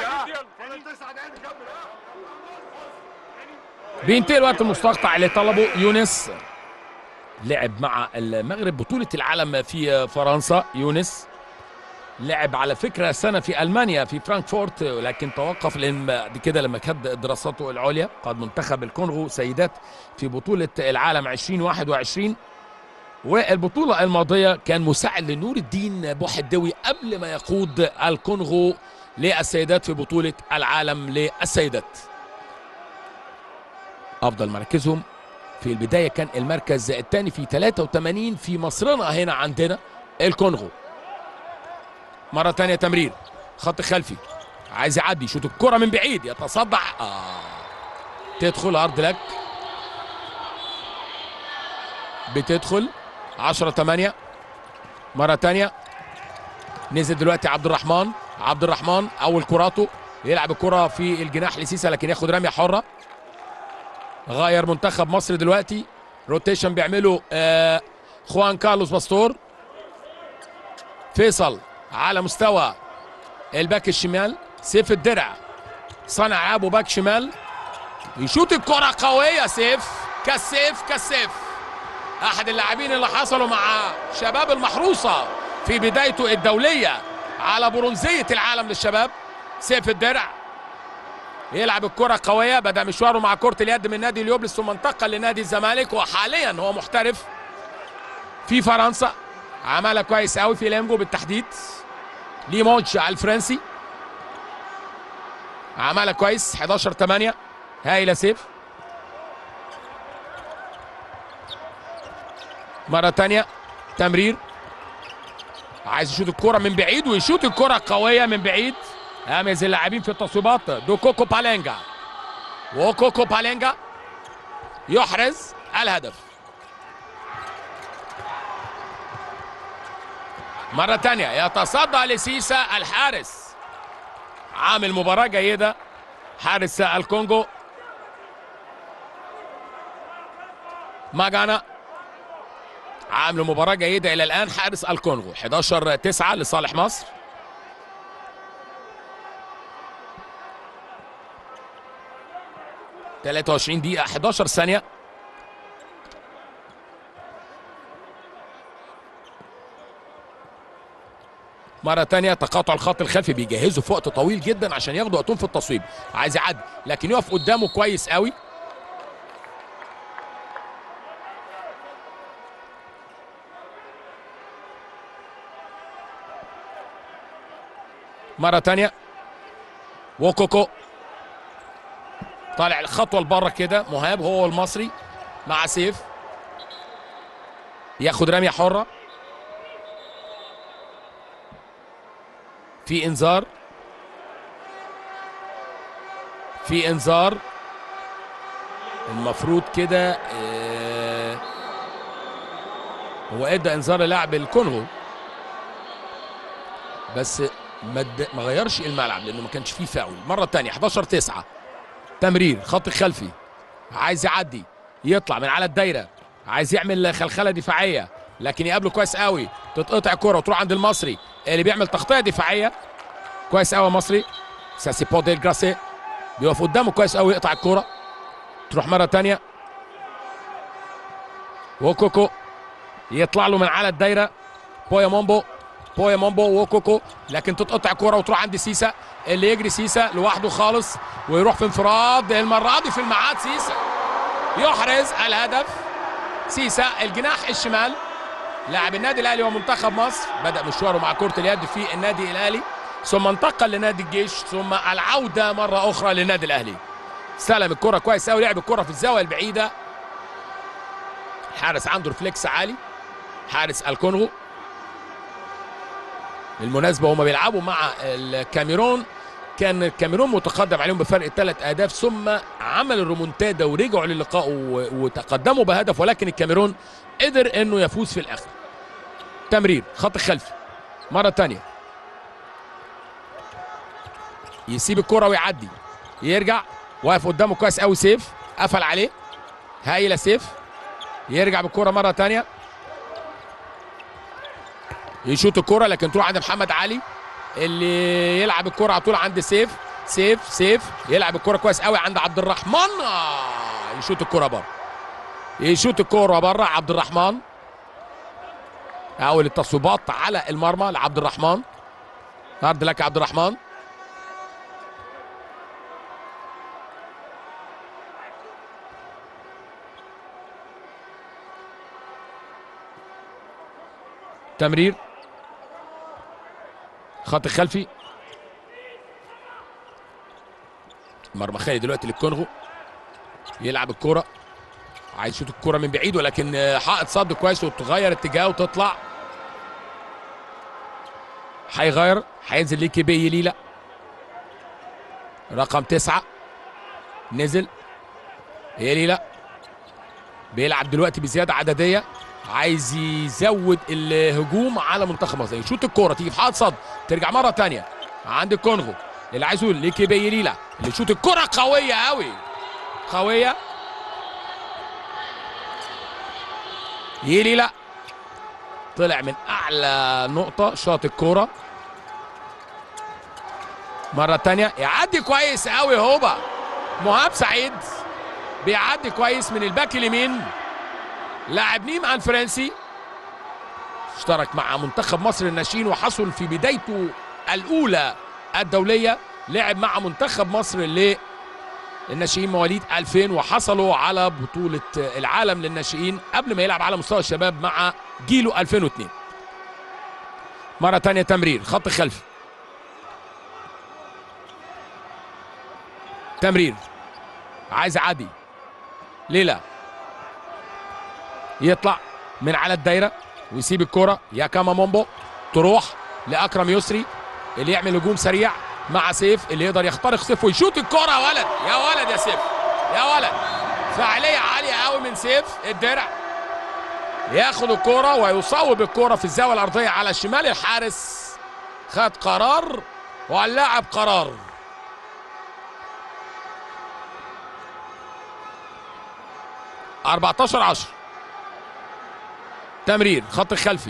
بينتهي الوقت المستقطع اللي طلبه يونس لعب مع المغرب بطولة العالم في فرنسا يونس لعب على فكرة سنة في ألمانيا في فرانكفورت لكن توقف لأن بعد كده لما كانت دراساته العليا قاد منتخب الكونغو سيدات في بطولة العالم 2021 والبطولة الماضية كان مساعد لنور الدين بوحدوي قبل ما يقود الكونغو للسيدات في بطولة العالم للسيدات افضل مراكزهم في البدايه كان المركز الثاني في 83 في مصرنا هنا عندنا الكونغو مره ثانيه تمرير خط خلفي عايز يعدي يشوط الكره من بعيد يتصدع آه. تدخل عرض لك بتدخل 10 8 مره ثانيه نزل دلوقتي عبد الرحمن عبد الرحمن اول كراته يلعب الكره في الجناح لسيسا لكن ياخد رميه حره غير منتخب مصر دلوقتي روتيشن بيعمله آه خوان كارلوس باستور فيصل على مستوى الباك الشمال سيف الدرع صنع ابو باك شمال يشوط الكرة قوية سيف كالسيف كالسيف احد اللاعبين اللي حصلوا مع شباب المحروسة في بدايته الدولية على برونزية العالم للشباب سيف الدرع يلعب الكرة قوية بدأ مشواره مع كرة اليد من نادي اليوبلس ثم انتقل لنادي الزمالك وحاليا هو محترف في فرنسا عملها كويس قوي في ليمبو بالتحديد ليمونش على الفرنسي عملها كويس 11 8 هايله سيف مرة تانية تمرير عايز يشوط الكرة من بعيد ويشوط الكرة قوية من بعيد أميز اللاعبين في التصويبات دو كوكو بالينجا وكوكو بالينجا يحرز الهدف مرة تانية يتصدى لسيسا الحارس عامل مباراة جيدة حارس الكونغو ماجانا عامل مباراة جيدة إلى الآن حارس الكونغو 11 9 لصالح مصر تلاتة وعشرين دقيقة 11 ثانية مرة تانية تقاطع الخط الخلفي بيجهزوا في وقت طويل جدا عشان ياخدوا وقتهم في التصويب عايز يعدي لكن يقف قدامه كويس قوي مرة تانية وكوكو طالع الخطوة لبره كده مهاب هو المصري مع سيف ياخد رمية حرة في انذار في انذار المفروض كده آه، هو ادى انذار للاعب الكونغو بس ما اد- ما غيرش الملعب لانه ما كانش فيه فاول مره تانية 11 9 تمرير خط خلفي عايز يعدي يطلع من على الدايره عايز يعمل خلخله دفاعيه لكن يقابله كويس قوي تتقطع كرة وتروح عند المصري اللي بيعمل تغطيه دفاعيه كويس قوي مصري ساسي بوديل جراسي بيقف قدامه كويس قوي يقطع الكرة تروح مرة تانية وكوكو يطلع له من على الدايرة بويا مومبو بويا مومبو وكوكو لكن تتقطع كرة وتروح عند سيسا اللي يجري سيسا لوحده خالص ويروح في انفراد المرة دي في الميعاد سيسا يحرز الهدف سيسا الجناح الشمال لاعب النادي الاهلي ومنتخب مصر بدا مشواره مع كره اليد في النادي الاهلي ثم انتقل لنادي الجيش ثم العوده مره اخرى للنادي الاهلي استلم الكره كويس قوي لعب الكره في الزاويه البعيده حارس عنده رفلكس عالي حارس الكونغو بالمناسبه هما بيلعبوا مع الكاميرون كان الكاميرون متقدم عليهم بفرق ثلاث اهداف ثم عمل الريمونتادا ورجعوا للقاء و- وتقدموا بهدف ولكن الكاميرون قدر انه يفوز في الاخر تمرير خط خلفي مره تانية يسيب الكرة ويعدي يرجع واقف قدامه كويس قوي سيف قفل عليه هايله سيف يرجع بالكرة مرة تانية يشوط الكرة لكن تروح عند محمد علي اللي يلعب الكرة على طول عند سيف سيف سيف يلعب الكرة كويس قوي عند عبد الرحمن آه، يشوط الكرة بره يشوط الكرة بره عبد الرحمن اول التصويبات على المرمى لعبد الرحمن عرض لك يا عبد الرحمن تمرير خط خلفي مرمى خالي دلوقتي للكونغو يلعب الكرة عايز يشوط الكرة من بعيد ولكن آه، حائط صد كويس وتغير اتجاهه وتطلع هيغير هينزل ليكي بي ليلا رقم تسعة نزل هي ليلا بيلعب دلوقتي بزيادة عددية عايز يزود الهجوم على منتخب مصر يشوط الكرة تيجي في حائط صد ترجع مرة تانية عند الكونغو اللي عايز يقول ليكي بي ليلا اللي يشوط الكرة قوية قوي قوية يلي لا طلع من اعلى نقطة شاط الكورة مرة تانية يعدي كويس قوي هوبا مهاب سعيد بيعدي كويس من الباك اليمين لاعب نيم الفرنسي اشترك مع منتخب مصر الناشئين وحصل في بدايته الاولى الدولية لعب مع منتخب مصر اللي الناشئين مواليد 2000 وحصلوا على بطولة العالم للناشئين قبل ما يلعب على مستوى الشباب مع جيله 2002 مرة تانية تمرير خط خلفي تمرير عايز عدي ليه لا يطلع من على الدايره ويسيب الكره يا كاما مومبو تروح لاكرم يسري اللي يعمل هجوم سريع مع سيف اللي يقدر يخترق سيف ويشوط الكره يا ولد يا ولد يا سيف يا ولد فعاليه عاليه قوي من سيف الدرع ياخد الكره ويصوب الكره في الزاويه الارضيه على شمال الحارس خد قرار واللاعب قرار أربعتاشر عشر تمرير خط خلفي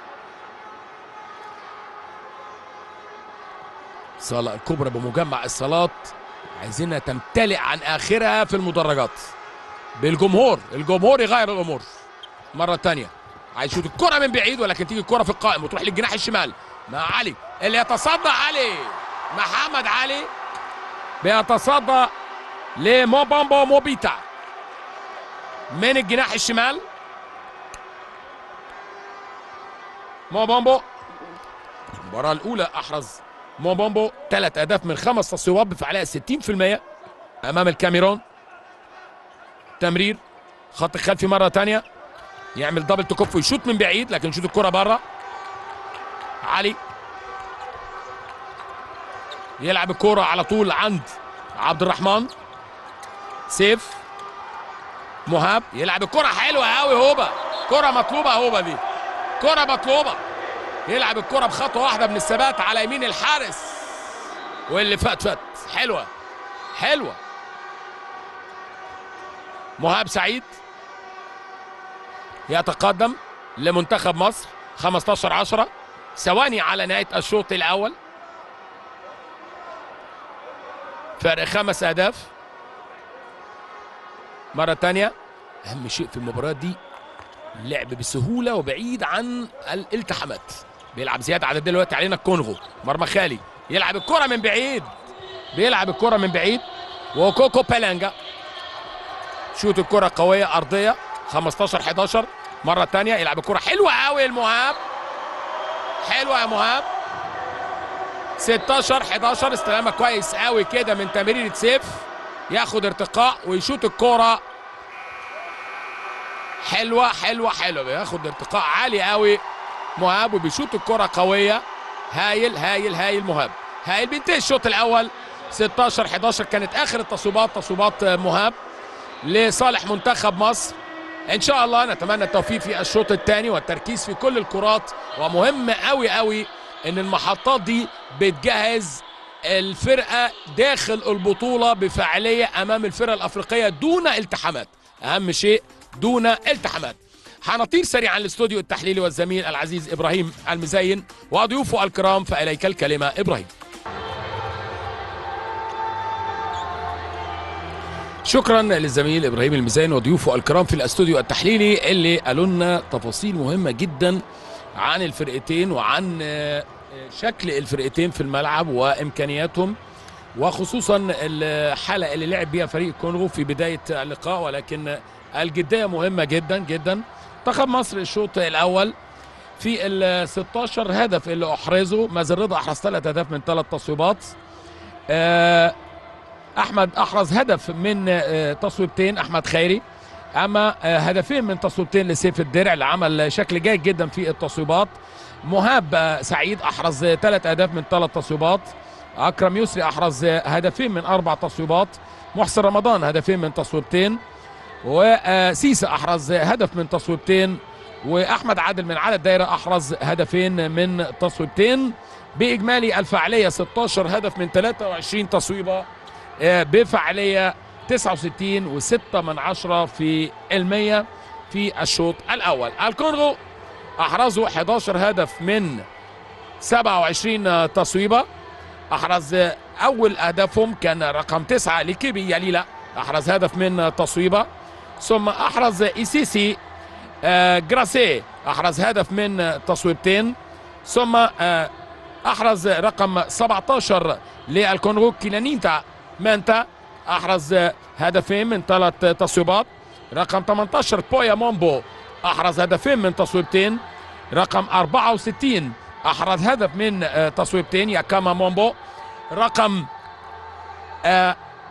صالة الكبرى بمجمع الصالات عايزينها تمتلئ عن آخرها في المدرجات بالجمهور الجمهور يغير الأمور مرة تانية عايز يشوط الكرة من بعيد ولكن تيجي الكرة في القائم وتروح للجناح الشمال مع علي اللي يتصدى علي محمد علي بيتصدى لموبامبو موبيتا من الجناح الشمال موبامبو المباراة الأولى أحرز موبامبو ثلاث أهداف من خمس تصويبات بفعالية 60% أمام الكاميرون تمرير خط خلفي مرة تانية يعمل دبل تكف ويشوط من بعيد لكن يشوط الكرة بره علي يلعب الكرة على طول عند عبد الرحمن سيف مهاب يلعب الكرة حلوة قوي هوبا كرة مطلوبة هوبا دي كرة مطلوبة يلعب الكرة بخطوة واحدة من الثبات على يمين الحارس واللي فات فات حلوة حلوة مهاب سعيد يتقدم لمنتخب مصر 15 10 ثواني على نهاية الشوط الأول فرق خمس أهداف مرة تانية أهم شيء في المباراة دي اللعب بسهولة وبعيد عن الالتحامات بيلعب زيادة عدد دلوقتي علينا الكونغو مرمى خالي يلعب الكرة من بعيد بيلعب الكرة من بعيد وكوكو بيلانجا شوت الكرة قوية أرضية 15 11 مرة تانية يلعب الكرة حلوة قوي المهاب حلوة يا مهاب 16 11 استلامة كويس قوي كده من تمريرة سيف ياخد ارتقاء ويشوط الكرة حلوة حلوة حلوة بياخد ارتقاء عالي قوي مهاب وبيشوط الكرة قوية هايل هايل هايل مهاب هايل بينتهي الشوط الأول 16 11 كانت آخر التصويبات تصويبات مهاب لصالح منتخب مصر ان شاء الله نتمنى التوفيق في الشوط الثاني والتركيز في كل الكرات ومهم قوي قوي ان المحطات دي بتجهز الفرقه داخل البطوله بفاعليه امام الفرقه الافريقيه دون التحامات اهم شيء دون التحامات هنطير سريعا الاستوديو التحليلي والزميل العزيز ابراهيم المزين وضيوفه الكرام فاليك الكلمه ابراهيم شكرا للزميل ابراهيم المزين وضيوفه الكرام في الاستوديو التحليلي اللي قالوا لنا تفاصيل مهمه جدا عن الفرقتين وعن شكل الفرقتين في الملعب وامكانياتهم وخصوصا الحاله اللي لعب بيها فريق كونغو في بدايه اللقاء ولكن الجديه مهمه جدا جدا منتخب مصر الشوط الاول في ال 16 هدف اللي احرزه مازن رضا احرز ثلاث اهداف من ثلاث تصويبات آه احمد احرز هدف من تصويبتين احمد خيري اما هدفين من تصويبتين لسيف الدرع اللي عمل شكل جيد جدا في التصويبات مهاب سعيد احرز ثلاث اهداف من ثلاث تصويبات اكرم يسري احرز هدفين من اربع تصويبات محسن رمضان هدفين من تصويبتين وسيسا احرز هدف من تصويبتين واحمد عادل من على الدائره احرز هدفين من تصويبتين باجمالي الفعاليه 16 هدف من 23 تصويبه بفعالية 69 و6 من عشرة في المية في الشوط الأول الكونغو أحرزوا 11 هدف من 27 تصويبة أحرز أول أهدافهم كان رقم 9 لكيبي يليلا أحرز هدف من تصويبة ثم أحرز إيسيسي جراسي أحرز هدف من تصويبتين ثم أحرز رقم 17 للكونغو كيلانيتا مانتا احرز هدفين من ثلاث تصويبات رقم 18 بويا مومبو احرز هدفين من تصويبتين رقم 64 احرز هدف من تصويبتين ياكاما مومبو رقم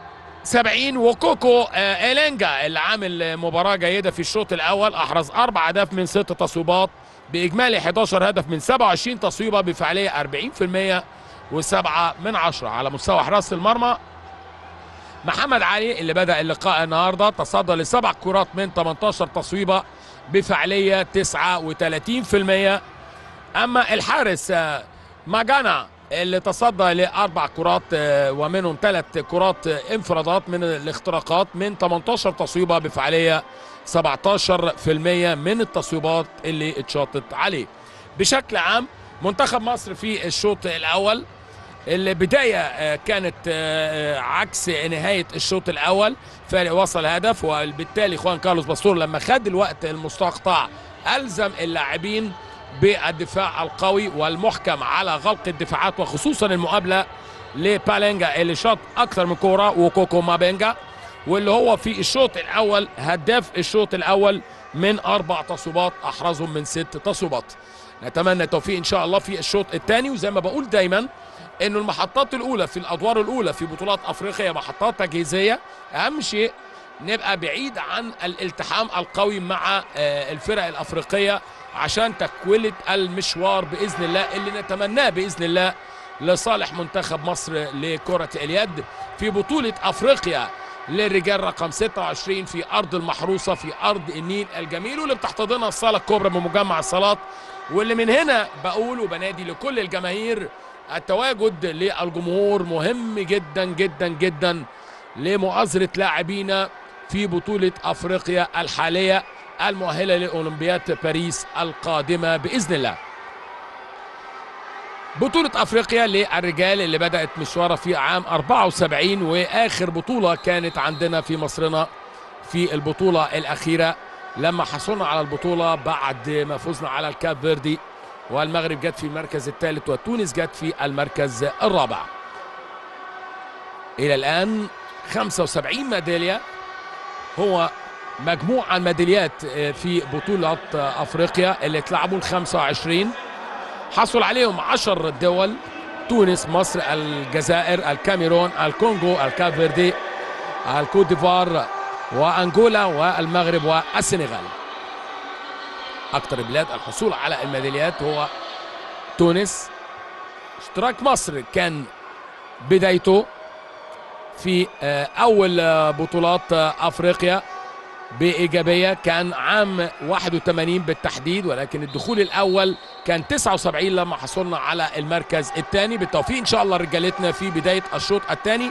70 وكوكو آه، إيلينجا اللي عامل مباراة جيدة في الشوط الأول أحرز أربع أهداف من ست تصويبات بإجمالي 11 هدف من 27 تصويبة بفعالية 40% وسبعة من عشرة على مستوى حراسة المرمى محمد علي اللي بدأ اللقاء النهاردة تصدى لسبع كرات من 18 تصويبة بفعالية 39% أما الحارس آه، ماجانا اللي تصدى لأربع كرات آه، ومنهم ثلاث كرات آه، انفرادات من الاختراقات من 18 تصويبة بفعالية 17% من التصويبات اللي اتشاطت عليه بشكل عام منتخب مصر في الشوط الأول البداية آه، كانت آه، آه، عكس نهاية الشوط الأول فارق وصل هدف وبالتالي خوان كارلوس باستور لما خد الوقت المستقطع ألزم اللاعبين بالدفاع القوي والمحكم على غلق الدفاعات وخصوصا المقابلة لبالينجا اللي شاط أكثر من كورة وكوكو مابينجا واللي هو في الشوط الأول هداف الشوط الأول من أربع تصويبات أحرزهم من ست تصويبات نتمنى التوفيق إن شاء الله في الشوط الثاني وزي ما بقول دايما انه المحطات الاولى في الادوار الاولى في بطولات افريقيا هي محطات تجهيزيه اهم شيء نبقى بعيد عن الالتحام القوي مع آه، الفرق الافريقيه عشان تكوله المشوار باذن الله اللي نتمناه باذن الله لصالح منتخب مصر لكره اليد في بطوله افريقيا للرجال رقم 26 في ارض المحروسه في ارض النيل الجميل واللي بتحتضنها الصاله الكبرى بمجمع الصالات واللي من هنا بقول وبنادي لكل الجماهير التواجد للجمهور مهم جدا جدا جدا لمؤازرة لاعبينا في بطولة أفريقيا الحالية المؤهلة لأولمبياد باريس القادمة بإذن الله بطولة أفريقيا للرجال اللي بدأت مشوارها في عام 74 وآخر بطولة كانت عندنا في مصرنا في البطولة الأخيرة لما حصلنا على البطولة بعد ما فزنا على الكاب فيردي والمغرب جت في المركز الثالث وتونس جت في المركز الرابع إلى الآن 75 ميدالية هو مجموع الميداليات في بطولة أفريقيا اللي اتلعبوا ال 25 حصل عليهم 10 دول تونس مصر الجزائر الكاميرون الكونغو الكاب فيردي الكوت ديفوار وانجولا والمغرب والسنغال اكثر البلاد الحصول على الميداليات هو تونس اشتراك مصر كان بدايته في آه، اول آه، بطولات آه، افريقيا بايجابيه كان عام 81 بالتحديد ولكن الدخول الاول كان 79 لما حصلنا على المركز الثاني بالتوفيق ان شاء الله رجالتنا في بدايه الشوط الثاني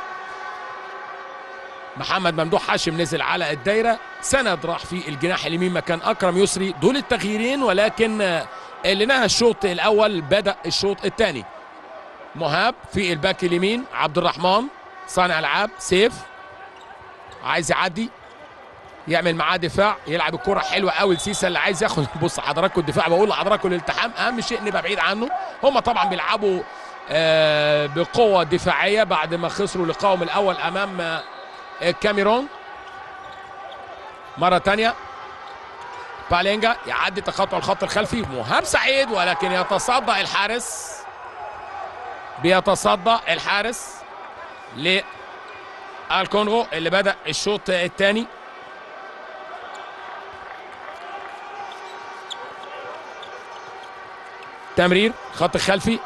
محمد ممدوح هاشم نزل على الدايره سند راح في الجناح اليمين مكان اكرم يسري دول التغييرين ولكن آه، اللي نهى الشوط الاول بدا الشوط الثاني مهاب في الباك اليمين عبد الرحمن صانع العاب سيف عايز يعدي يعمل معاه دفاع يلعب الكرة حلوة قوي لسيسا اللي عايز ياخد بص حضراتكم الدفاع بقول لحضراتكم الالتحام اهم شيء نبقى بعيد عنه هم طبعا بيلعبوا آه، بقوة دفاعية بعد ما خسروا لقائهم الاول امام آه، الكاميرون مرة تانية بالينجا يعدي تخطى الخط الخلفي مهاب سعيد ولكن يتصدى الحارس بيتصدى الحارس للكونغو اللي بدأ الشوط الثاني تمرير خط خلفي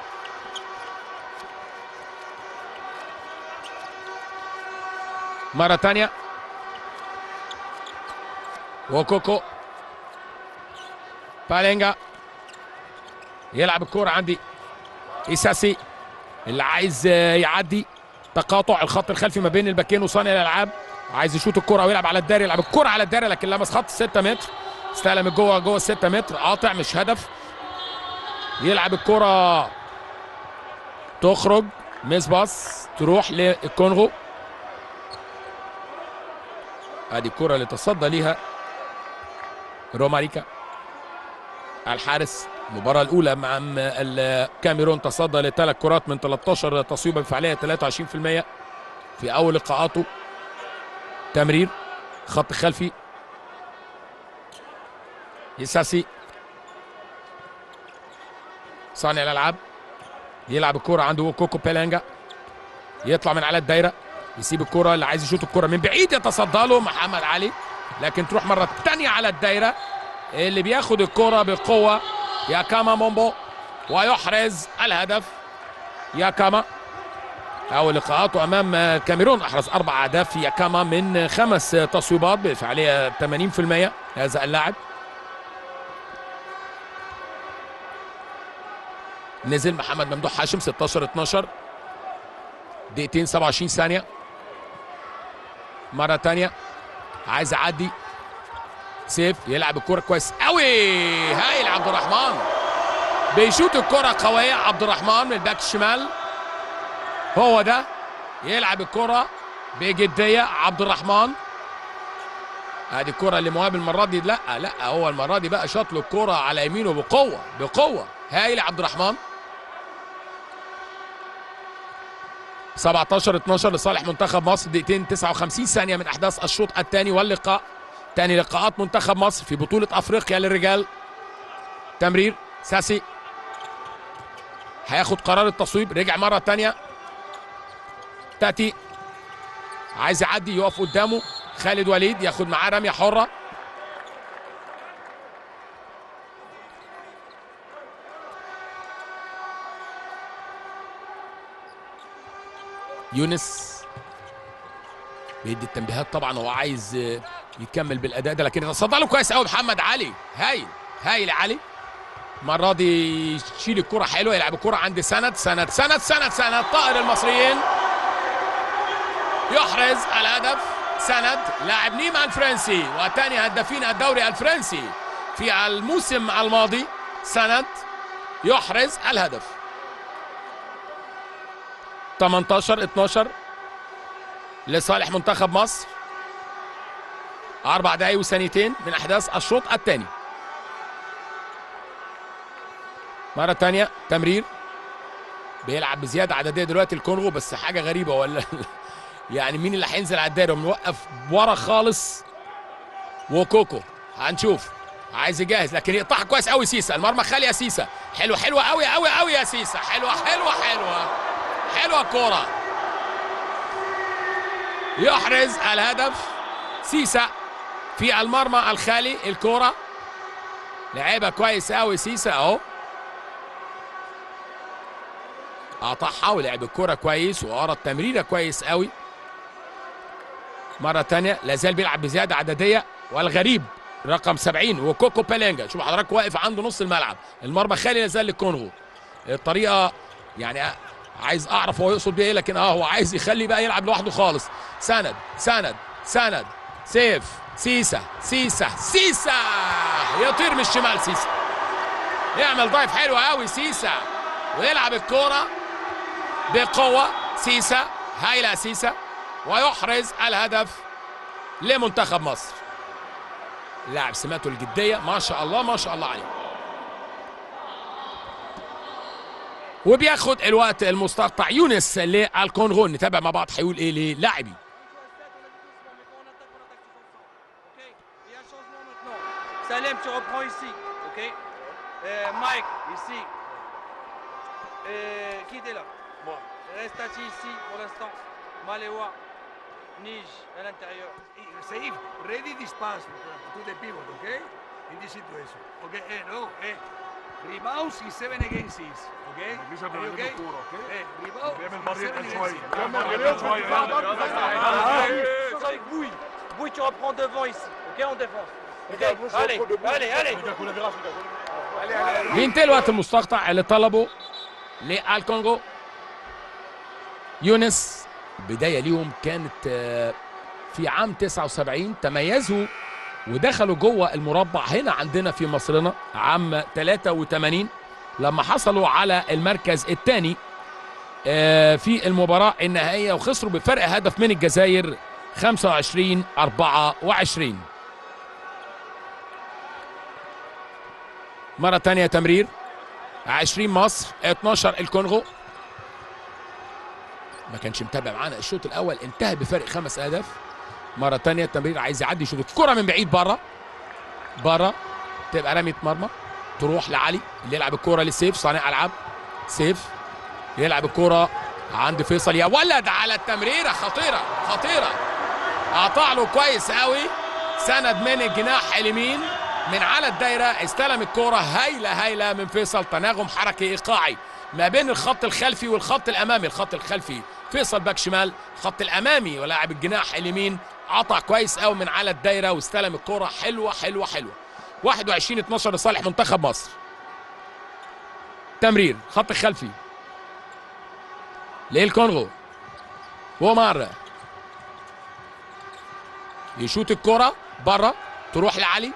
مرة تانية وكوكو بالينجا يلعب الكورة عندي إيساسي اللي عايز آه، يعدي تقاطع الخط الخلفي ما بين الباكين وصانع الالعاب عايز يشوط الكرة ويلعب على الداري يلعب الكرة على الداري لكن لمس خط 6 متر استلم جوه جوه 6 متر قاطع مش هدف يلعب الكرة تخرج ميس باس تروح للكونغو ادي الكرة اللي تصدى ليها روماريكا الحارس المباراة الأولى مع م- الكاميرون تصدى لثلاث كرات من 13 تصويبة بفعالية 23% في أول لقاءاته تمرير خط خلفي يساسي صانع الألعاب يلعب الكرة عنده كوكو بيلانجا يطلع من على الدايرة يسيب الكرة اللي عايز يشوط الكرة من بعيد يتصدى له محمد علي لكن تروح مرة تانية على الدايرة اللي بياخد الكرة بقوة يا كاما مومبو ويحرز الهدف يا كاما أول لقاءاته أمام الكاميرون أحرز أربع أهداف يا كاما من خمس تصويبات بفعالية 80% هذا اللاعب نزل محمد ممدوح هاشم 16 12 دقيقتين 27 ثانية مرة تانية عايز يعدي سيف يلعب الكرة كويس قوي هايل عبد الرحمن بيشوط الكرة قوية عبد الرحمن من الباك الشمال هو ده يلعب الكرة بجدية عبد الرحمن ادي الكرة اللي مهاب المرة دي لا لا هو المرة دي بقى شاط له الكرة على يمينه بقوة بقوة هايل عبد الرحمن 17 12 لصالح منتخب مصر دقيقتين 59 ثانية من أحداث الشوط الثاني واللقاء ثاني لقاءات منتخب مصر في بطولة أفريقيا للرجال تمرير ساسي هياخد قرار التصويب رجع مرة تانية تأتي عايز يعدي يقف قدامه خالد وليد ياخد معاه رمية حرة يونس بيدي التنبيهات طبعا هو عايز آه، يكمل بالاداء ده لكن يتصدى له كويس قوي محمد علي هايل هايل يا علي المره دي يشيل الكره حلوه يلعب الكره عند سند سند سند سند سند طائر المصريين يحرز الهدف سند لاعب نيما الفرنسي وثاني هدافين الدوري الفرنسي في الموسم الماضي سند يحرز الهدف 18 12 لصالح منتخب مصر أربع دقايق وثانيتين من أحداث الشوط الثاني مرة تانية تمرير بيلعب بزيادة عددية دلوقتي الكونغو بس حاجة غريبة ولا يعني مين اللي هينزل على الدايرة ونوقف ورا خالص وكوكو هنشوف عايز يجهز لكن يقطعها كويس قوي سيسا المرمى خالي يا سيسا حلوة حلوة قوي قوي قوي يا سيسا حلوة حلوة حلوة حلوة الكورة يحرز الهدف سيسا في المرمى الخالي الكورة لعبها كويس قوي سيسا اهو قطعها ولعب الكرة كويس وقرا التمريرة كويس قوي مرة تانية لازال بيلعب بزيادة عددية والغريب رقم 70 وكوكو بيلينجا شوف حضرتك واقف عنده نص الملعب المرمى خالي لازال للكونغو الطريقة يعني عايز اعرف هو يقصد بيه ايه لكن اه هو عايز يخلي بقى يلعب لوحده خالص سند سند سند سيف سيسا سيسا سيسا يطير من الشمال سيسا يعمل دايف حلو قوي سيسا ويلعب الكوره بقوه سيسا هايله سيسا ويحرز الهدف لمنتخب مصر لاعب سماته الجديه ما شاء الله ما شاء الله عليه وبياخد الوقت المستقطع يونس للكونغو نتابع مع بعض هيقول ايه للاعبي Ok Il y a un changement maintenant. Salem, tu reprends ici. Ok Euh, Mike, ici. Euh, qui était là Moi. Reste Tati ici pour l'instant. Malewa. Nij à l'intérieur. Safe, ready this pass to the pivot, okay? In this situation. Okay, eh, no, eh. Rebounds in seven against six, okay? لسه Are you بنعمل okay? الكورة، okay? Eh, rebound بيعمل in مريض seven شوية against six. بيعمل مريض شوية Chose avec Bouille. Bouille, tu reprends devant ici. Ok, en défense. Ok, allez, allez, allez. بينتهي الوقت المستقطع اللي طلبه للكونغو يونس بداية ليهم كانت آه، في عام 79 تميزوا ودخلوا جوه المربع هنا عندنا في مصرنا عام 83 لما حصلوا على المركز الثاني في المباراة النهائية وخسروا بفرق هدف من الجزائر 25 24 مرة تانية تمرير 20 مصر 12 الكونغو ما كانش متابع معانا الشوط الاول انتهى بفرق خمس اهداف مرة تانية التمرير عايز يعدي يشوط الكرة من بعيد بره بره تبقى رمية مرمى تروح لعلي اللي يلعب الكرة لسيف صانع العاب سيف يلعب الكرة عند فيصل يا ولد على التمريره خطيره خطيره قطع له كويس قوي سند من الجناح اليمين من على الدايره استلم الكوره هايله هايله من فيصل تناغم حركي ايقاعي ما بين الخط الخلفي والخط الامامي الخط الخلفي فيصل باك شمال الخط الامامي ولاعب الجناح اليمين قطع كويس قوي من على الدايره واستلم الكوره حلوه حلوه حلوه 21 12 لصالح منتخب مصر تمرير خط خلفي للكونغو ومارة يشوت الكرة بره تروح لعلي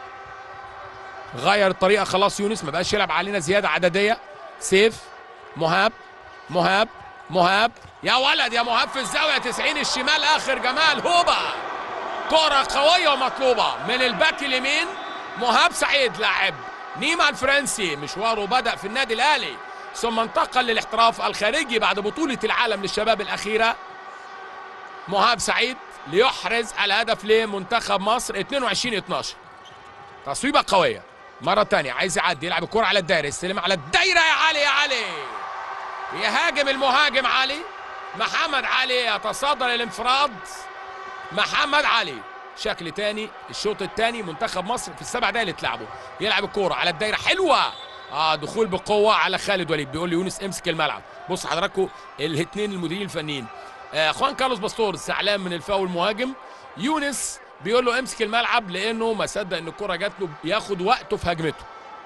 غير الطريقة خلاص يونس ما بقاش يلعب علينا زيادة عددية سيف مهاب مهاب مهاب يا ولد يا مهاب في الزاوية 90 الشمال آخر جمال هوبا كرة قوية ومطلوبة من الباك اليمين مهاب سعيد لاعب نيما الفرنسي مشواره بدأ في النادي الأهلي ثم انتقل للاحتراف الخارجي بعد بطولة العالم للشباب الأخيرة مهاب سعيد ليحرز الهدف لمنتخب مصر 22 12 تصويبة قوية مرة تانية عايز يعدي يلعب الكرة على الدايرة يستلم على الدايرة يا علي يا علي يهاجم المهاجم علي محمد علي يتصدر الانفراد محمد علي شكل تاني الشوط الثاني منتخب مصر في السبع دقايق اللي اتلعبوا يلعب الكوره على الدايره حلوه اه دخول بقوه على خالد وليد بيقول لي يونس امسك الملعب بص حضراتكم الاثنين المديرين الفنيين آه خوان كارلوس باستور زعلان من الفاول مهاجم يونس بيقول له امسك الملعب لانه ما صدق ان الكره جات له بياخد وقته في هجمته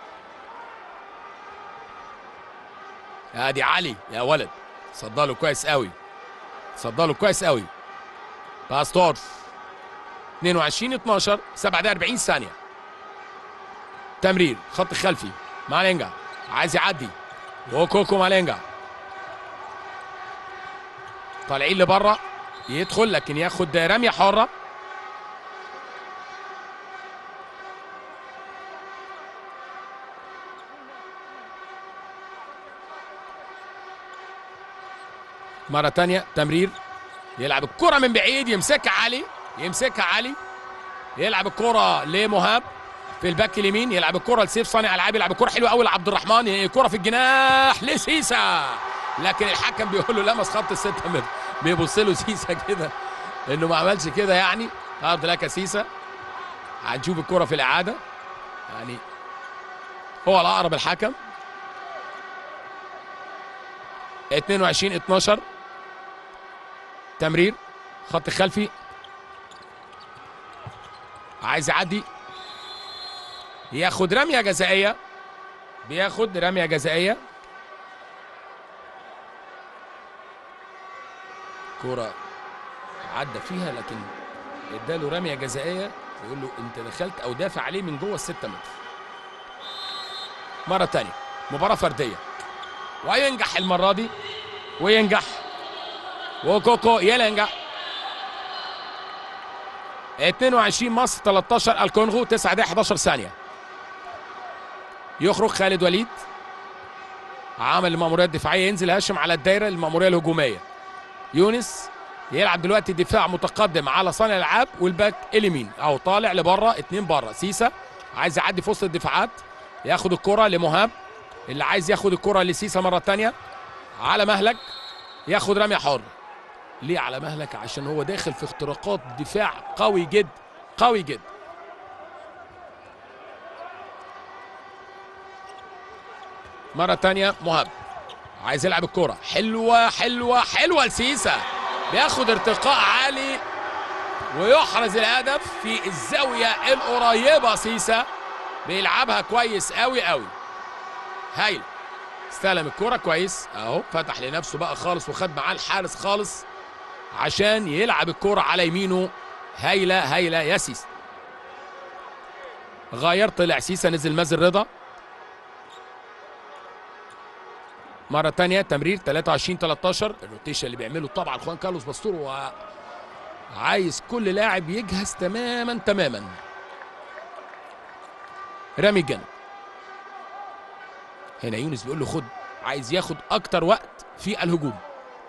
ادي علي يا ولد صدى له كويس قوي صدى له كويس قوي باستور 22 12 7 دقايق 40 ثانيه تمرير خط خلفي مالينجا عايز يعدي وكوكو مالينجا طالعين لبره يدخل لكن ياخد رميه حره مرة تانية تمرير يلعب الكرة من بعيد يمسكها علي يمسكها علي يلعب الكرة لمهاب في الباك اليمين يلعب الكرة لسيف صانع العاب يلعب الكرة حلوة قوي لعبد الرحمن الكرة في الجناح لسيسا لكن الحكم بيقول له لمس خط الستة متر بيبص له سيسا كده انه ما عملش كده يعني ارض لك سيسا هنشوف الكرة في الإعادة يعني هو الأقرب الحكم 22 12 تمرير خط خلفي عايز يعدي ياخد رميه جزائيه بياخد رميه جزائيه كرة عدى فيها لكن اداله رميه جزائيه يقول له انت دخلت او دافع عليه من جوه الستة متر مرة تانية مباراة فردية وينجح المرة دي وينجح وكوكو ينجح 22 مصر 13 الكونغو 9 دقائق 11 ثانية يخرج خالد وليد عمل المأمورية الدفاعية ينزل هاشم على الدايرة المأمورية الهجومية يونس يلعب دلوقتي دفاع متقدم على صانع الالعاب والباك اليمين او طالع لبره اتنين بره سيسا عايز يعدي في وسط الدفاعات ياخد الكرة لمهاب اللي عايز ياخد الكرة لسيسا مرة تانية على مهلك ياخد رمية حر ليه على مهلك عشان هو داخل في اختراقات دفاع قوي جدا قوي جدا مرة تانية مهاب عايز يلعب الكرة حلوة حلوة حلوة لسيسا بياخد ارتقاء عالي ويحرز الهدف في الزاوية القريبة سيسا بيلعبها كويس قوي قوي هايل استلم الكرة كويس اهو فتح لنفسه بقى خالص وخد معاه الحارس خالص عشان يلعب الكرة على يمينه هايلة هايلة يا سيسا غير طلع سيسا نزل مازن رضا مرة تانية تمرير 23 13 الروتيشن اللي بيعمله طبعا خوان كارلوس باستور و عايز كل لاعب يجهز تماما تماما رامي الجنب هنا يونس بيقول له خد عايز ياخد اكتر وقت في الهجوم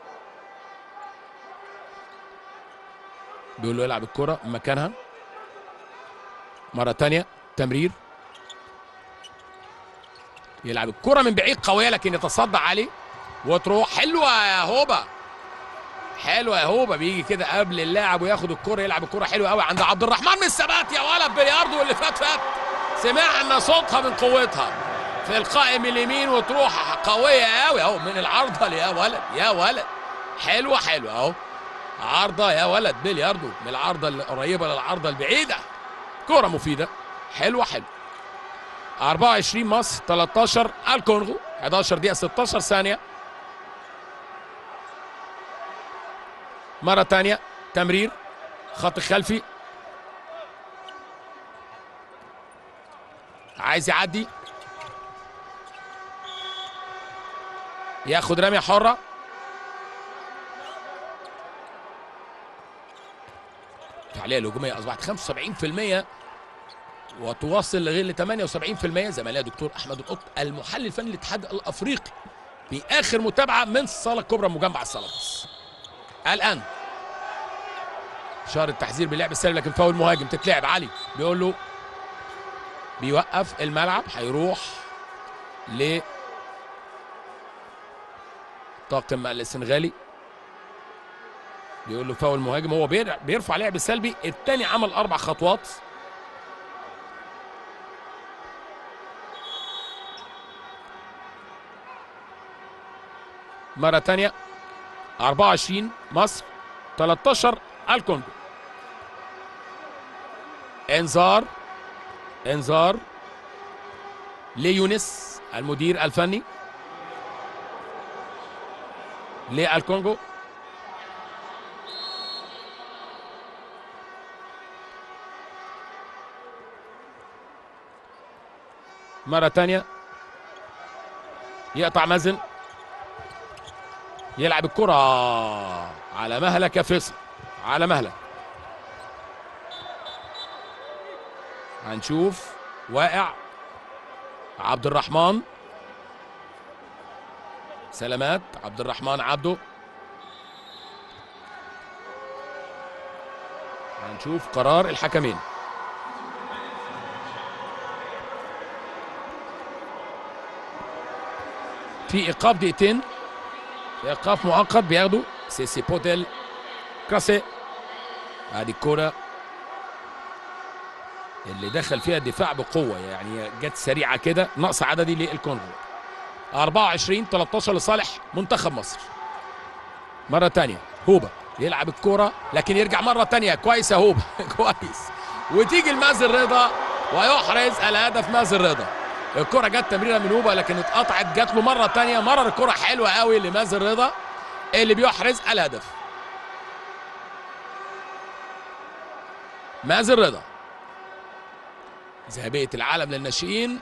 بيقول له العب الكرة مكانها مرة تانية تمرير يلعب الكرة من بعيد قوية لكن يتصدى عليه وتروح حلوه يا هوبا حلوه يا هوبا بيجي كده قبل اللاعب وياخد الكرة يلعب الكرة حلوه قوي عند عبد الرحمن من الثبات يا ولد بلياردو اللي فات فات سمعنا صوتها من قوتها في القائم اليمين وتروح قويه قوي اهو من العارضه يا ولد يا ولد حلوه حلوه اهو عارضه يا ولد بلياردو من العارضه القريبه للعارضه البعيده كرة مفيده حلوه حلوه 24 مصر 13 الكونغو 11 دقيقه 16 ثانيه مرة تانية تمرير خط خلفي عايز يعدي ياخد رمية حرة الفعالية الهجومية أصبحت 75% وتواصل لغير ل 78% زي ما قال دكتور أحمد القط المحلل الفني للاتحاد الأفريقي في آخر متابعة من الصالة الكبرى مجمع السلطس الان شهر التحذير باللعب السلبي لكن فاول مهاجم تتلعب علي بيقول له بيوقف الملعب هيروح ل طاقم السنغالي بيقول له فاول مهاجم هو بير- بيرفع لعب سلبي الثاني عمل اربع خطوات مرة تانية 24 مصر 13 الكونغو انذار انذار ليونس المدير الفني للكونغو مرة تانية يقطع مازن يلعب الكرة على مهلك يا فيصل على مهلك هنشوف واقع عبد الرحمن سلامات عبد الرحمن عبده هنشوف قرار الحكمين في ايقاف دقيقتين ايقاف مؤقت بياخده سيسي بوتيل كاسي ادي الكرة اللي دخل فيها الدفاع بقوة يعني جت سريعة كده نقص عددي للكونغو 24 13 لصالح منتخب مصر مرة تانية هوبا يلعب الكرة لكن يرجع مرة تانية كويس يا هوبا كويس وتيجي المازن رضا ويحرز الهدف مازن رضا الكرة جت تمريرة من هوبا لكن اتقطعت جات له مرة تانية مرر الكرة حلوة قوي لمازن رضا اللي بيحرز الهدف مازن رضا ذهبية العالم للناشئين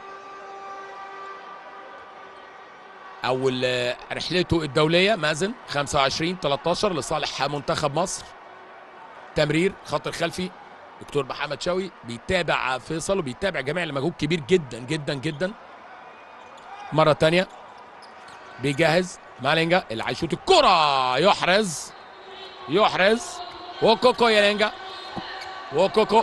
أول آه، رحلته الدولية مازن 25 13 لصالح منتخب مصر تمرير خط الخلفي دكتور محمد شوقي بيتابع فيصل وبيتابع جميع المجهود كبير جدا جدا جدا مرة تانية بيجهز مالينجا اللي هيشوط الكرة يحرز يحرز وكوكو يلينجا وكوكو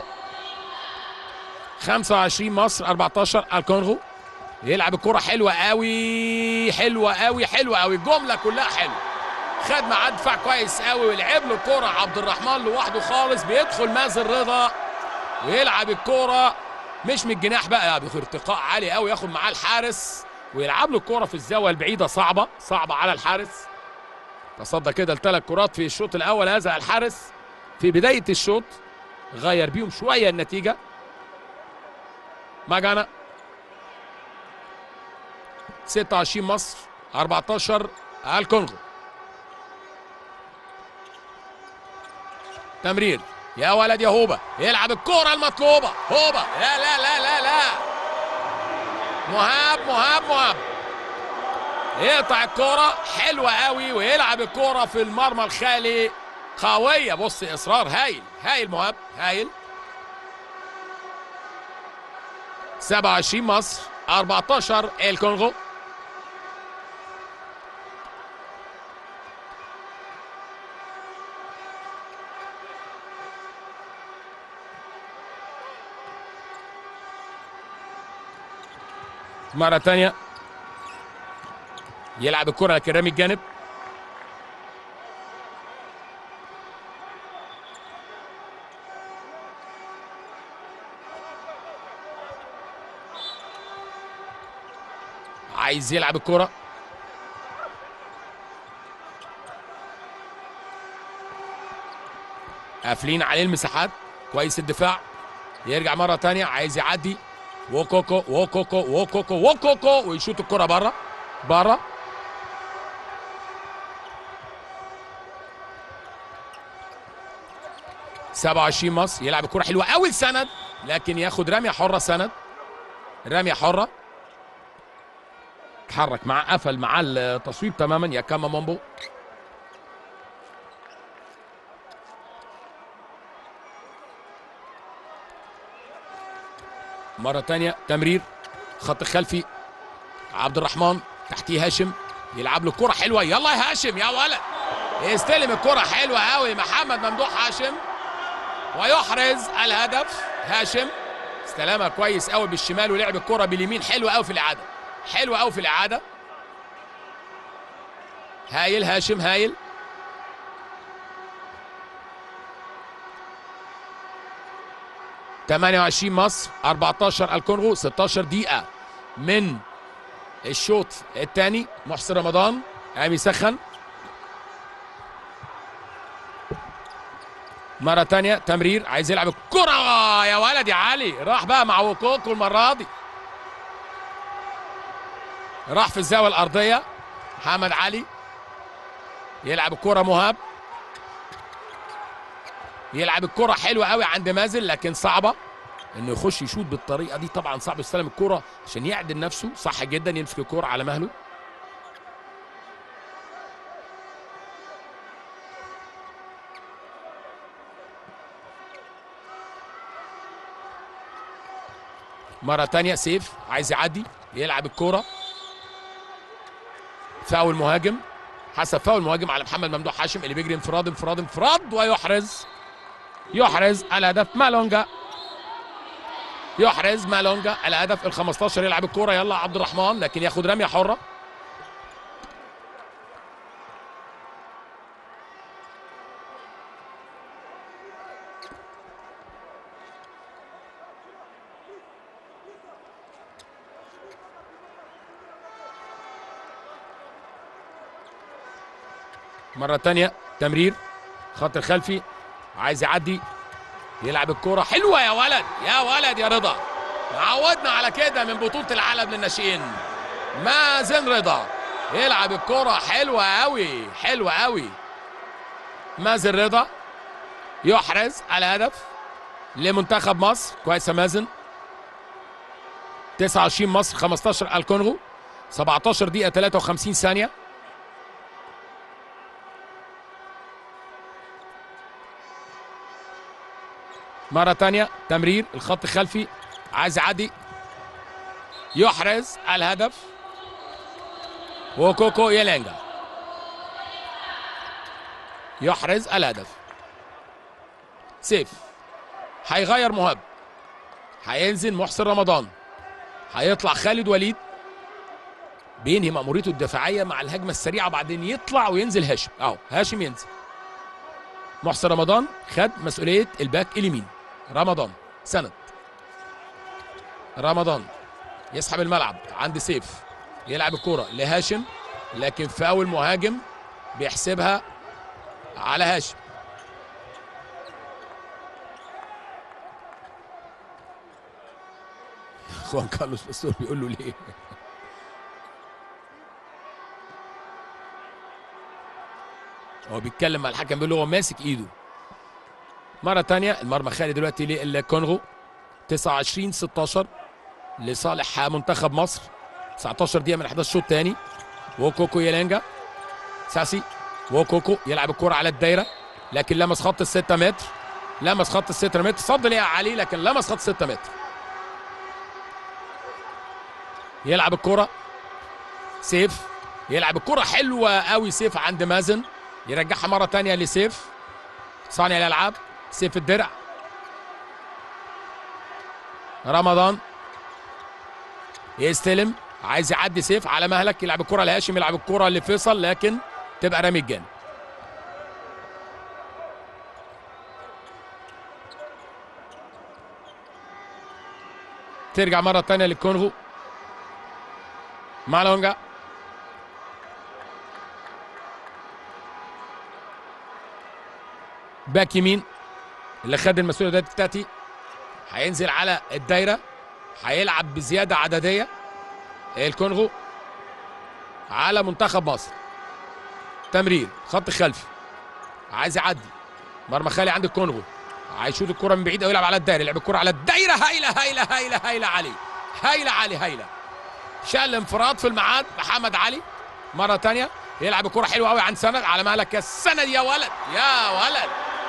25 مصر 14 الكونغو يلعب الكرة حلوة قوي حلوة قوي حلوة قوي الجملة كلها حلوة خد معاه دفاع كويس قوي ولعب له الكرة عبد الرحمن لوحده خالص بيدخل مازن رضا ويلعب الكرة مش من الجناح بقى بياخد ارتقاء عالي قوي ياخد معاه الحارس ويلعب له الكرة في الزاوية البعيدة صعبة صعبة على الحارس تصدى كده لثلاث كرات في الشوط الأول هذا الحارس في بداية الشوط غير بيهم شوية النتيجة ماجانا 26 مصر 14 الكونغو تمرير يا ولد يا هوبا يلعب الكرة المطلوبة هوبا لا لا لا لا لا مهاب مهاب مهاب يقطع الكرة حلوة قوي ويلعب الكرة في المرمى الخالي قوية بص إصرار هايل هايل مهاب هايل 27 مصر 14 الكونغو مرة تانية يلعب الكره لكن رامي الجانب عايز يلعب الكره قافلين عليه المساحات كويس الدفاع يرجع مره تانية عايز يعدي ووكوكو ووكوكو ووكوكو ووكوكو ويشوط الكره بره بره سبعة وعشرين مصر يلعب الكرة حلوة قوي لسند لكن ياخد رمية حرة سند رمية حرة اتحرك مع قفل مع التصويب تماما يا كاما مومبو مرة تانية تمرير خط خلفي عبد الرحمن تحتيه هاشم يلعب له كرة حلوة يلا يا هاشم يا ولد يستلم الكرة حلوة قوي محمد ممدوح هاشم ويحرز الهدف هاشم استلمها كويس قوي بالشمال ولعب الكرة باليمين حلوة قوي في الإعادة حلوة قوي في الإعادة هايل هاشم هايل تمانية وعشرين مصر 14 الكونغو 16 دقيقة من الشوط الثاني محسن رمضان قام يسخن مرة تانية تمرير عايز يلعب الكرة يا ولد يا علي راح بقى مع وكوكو المرة دي راح في الزاوية الأرضية محمد علي يلعب الكرة مهاب يلعب الكرة حلوة قوي عند مازن لكن صعبة انه يخش يشوط بالطريقة دي طبعا صعب يستلم الكرة عشان يعدل نفسه صح جدا يمسك الكرة على مهله مرة تانية سيف عايز يعدي يلعب الكرة فاول مهاجم حسب فاول مهاجم على محمد ممدوح هاشم اللي بيجري انفراد انفراد انفراد ويحرز يحرز الهدف مالونجا يحرز مالونجا الهدف ال 15 يلعب الكرة يلا عبد الرحمن لكن ياخد رمية حرة مرة تانية تمرير خط الخلفي عايز يعدي يلعب الكرة حلوة يا ولد يا ولد يا رضا عودنا على كده من بطولة العالم للناشئين مازن رضا يلعب الكرة حلوة قوي حلوة قوي مازن رضا يحرز الهدف لمنتخب مصر كويس يا مازن 29 مصر 15 الكونغو 17 دقيقة 53 ثانية مرة تانية تمرير الخط الخلفي عايز يعدي يحرز الهدف وكوكو يلانجا يحرز الهدف سيف هيغير مهاب هينزل محسن رمضان هيطلع خالد وليد بينهي مأموريته الدفاعية مع الهجمة السريعة بعدين يطلع وينزل هاشم اهو هاشم ينزل محسن رمضان خد مسؤولية الباك اليمين رمضان سند رمضان يسحب الملعب عند سيف يلعب الكرة لهاشم لكن فاول مهاجم بيحسبها على هاشم خوان كارلوس باسور بيقول له ليه هو بيتكلم مع الحكم بيقول له هو ماسك ايده مرة تانية المرمى خالي دلوقتي للكونغو 29 16 لصالح منتخب مصر 19 دقيقة من 11 شوط تاني وكوكو يلانجا ساسي وكوكو يلعب الكرة على الدايرة لكن لمس خط الستة متر لمس خط الستة متر صد ليه عليه لكن لمس خط الستة متر يلعب الكرة سيف يلعب الكرة حلوة قوي سيف عند مازن يرجعها مرة تانية لسيف صانع الألعاب سيف الدرع رمضان يستلم عايز يعدي سيف على مهلك يلعب الكره لهاشم يلعب الكره لفيصل لكن تبقى رامي الجانب ترجع مرة تانية للكونغو مالونجا باك يمين اللي خد المسؤولية ده تاتي هينزل على الدايرة هيلعب بزيادة عددية الكونغو على منتخب مصر تمرير خط خلفي عايز يعدي مرمى خالي عند الكونغو هيشوط الكرة من بعيد او يلعب على الدايرة يلعب الكرة على الدايرة هايلة هايلة هايلة هايلة علي هايلة علي هايلة شال انفراد في الميعاد محمد علي مرة تانية يلعب الكرة حلوة قوي عن سند على مالك يا سند يا ولد يا ولد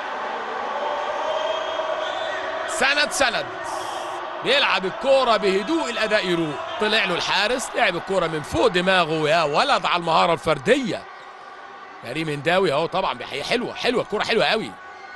سند سند بيلعب الكورة بهدوء الأداء يروق طلع له الحارس لعب الكورة من فوق دماغه يا ولد على المهارة الفردية كريم هنداوي اهو طبعا هي حلوة حلوة الكورة حلوة قوي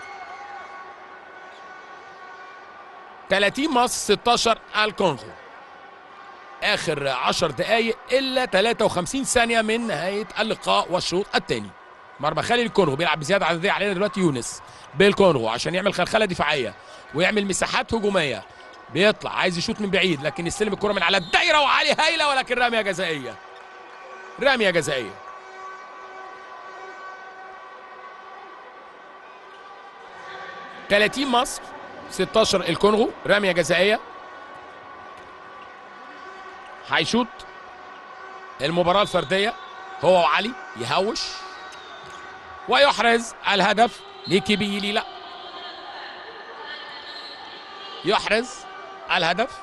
30 مصر 16 الكونغو اخر 10 دقائق الا 53 ثانيه من نهايه اللقاء والشوط الثاني مرمى خالي الكونغو بيلعب بزياده عدديه علينا دلوقتي يونس بالكونغو عشان يعمل خلخله دفاعيه ويعمل مساحات هجوميه بيطلع عايز يشوط من بعيد لكن يستلم الكره من على الدايره وعلي هايله ولكن راميه جزائيه راميه جزائيه ثلاثين مصر 16 الكونغو راميه جزائيه هيشوط المباراه الفرديه هو وعلي يهوش ويحرز الهدف لكيبي ليلا يحرز الهدف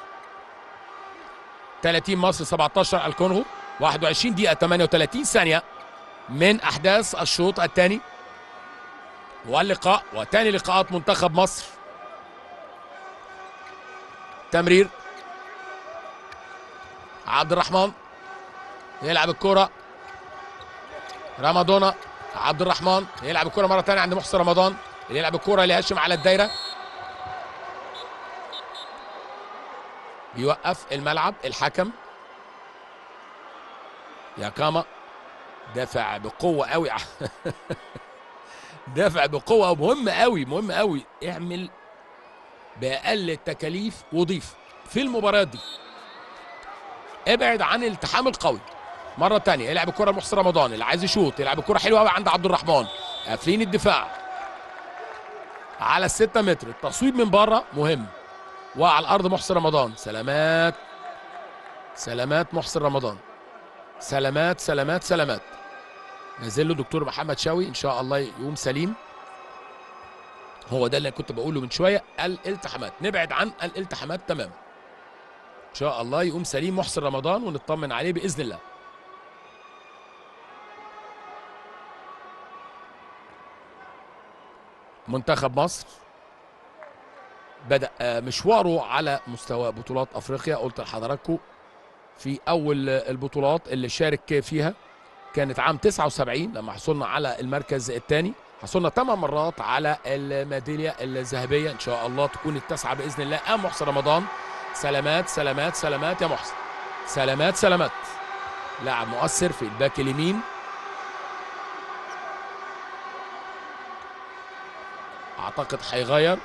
30 مصر 17 الكونغو 21 دقيقة 38 ثانية من أحداث الشوط الثاني واللقاء وثاني لقاءات منتخب مصر تمرير عبد الرحمن يلعب الكرة رمضان عبد الرحمن يلعب الكرة مرة ثانية عند محسن رمضان يلعب الكرة لهاشم على الدايرة بيوقف الملعب الحكم يا كاما دافع بقوة قوي دافع بقوة ومهم قوي مهم قوي اعمل بأقل التكاليف وضيف في المباريات دي ابعد عن الالتحام القوي مرة تانية يلعب الكرة لمحسن رمضان اللي عايز يشوط يلعب الكرة حلوة قوي عند عبد الرحمن قافلين الدفاع على الستة متر التصويب من بره مهم وعلى الارض محسن رمضان سلامات سلامات محسن رمضان سلامات سلامات سلامات نازل له دكتور محمد شاوي ان شاء الله يقوم سليم هو ده اللي كنت بقوله من شويه الالتحامات نبعد عن الالتحامات تماما ان شاء الله يقوم سليم محسن رمضان ونطمن عليه باذن الله منتخب مصر بدأ مشواره على مستوى بطولات أفريقيا قلت لحضراتكم في أول البطولات اللي شارك فيها كانت عام 79 لما حصلنا على المركز الثاني حصلنا ثمان مرات على الميدالية الذهبية إن شاء الله تكون التاسعة بإذن الله قام محسن رمضان سلامات سلامات سلامات يا محسن سلامات سلامات لاعب مؤثر في الباك اليمين أعتقد هيغير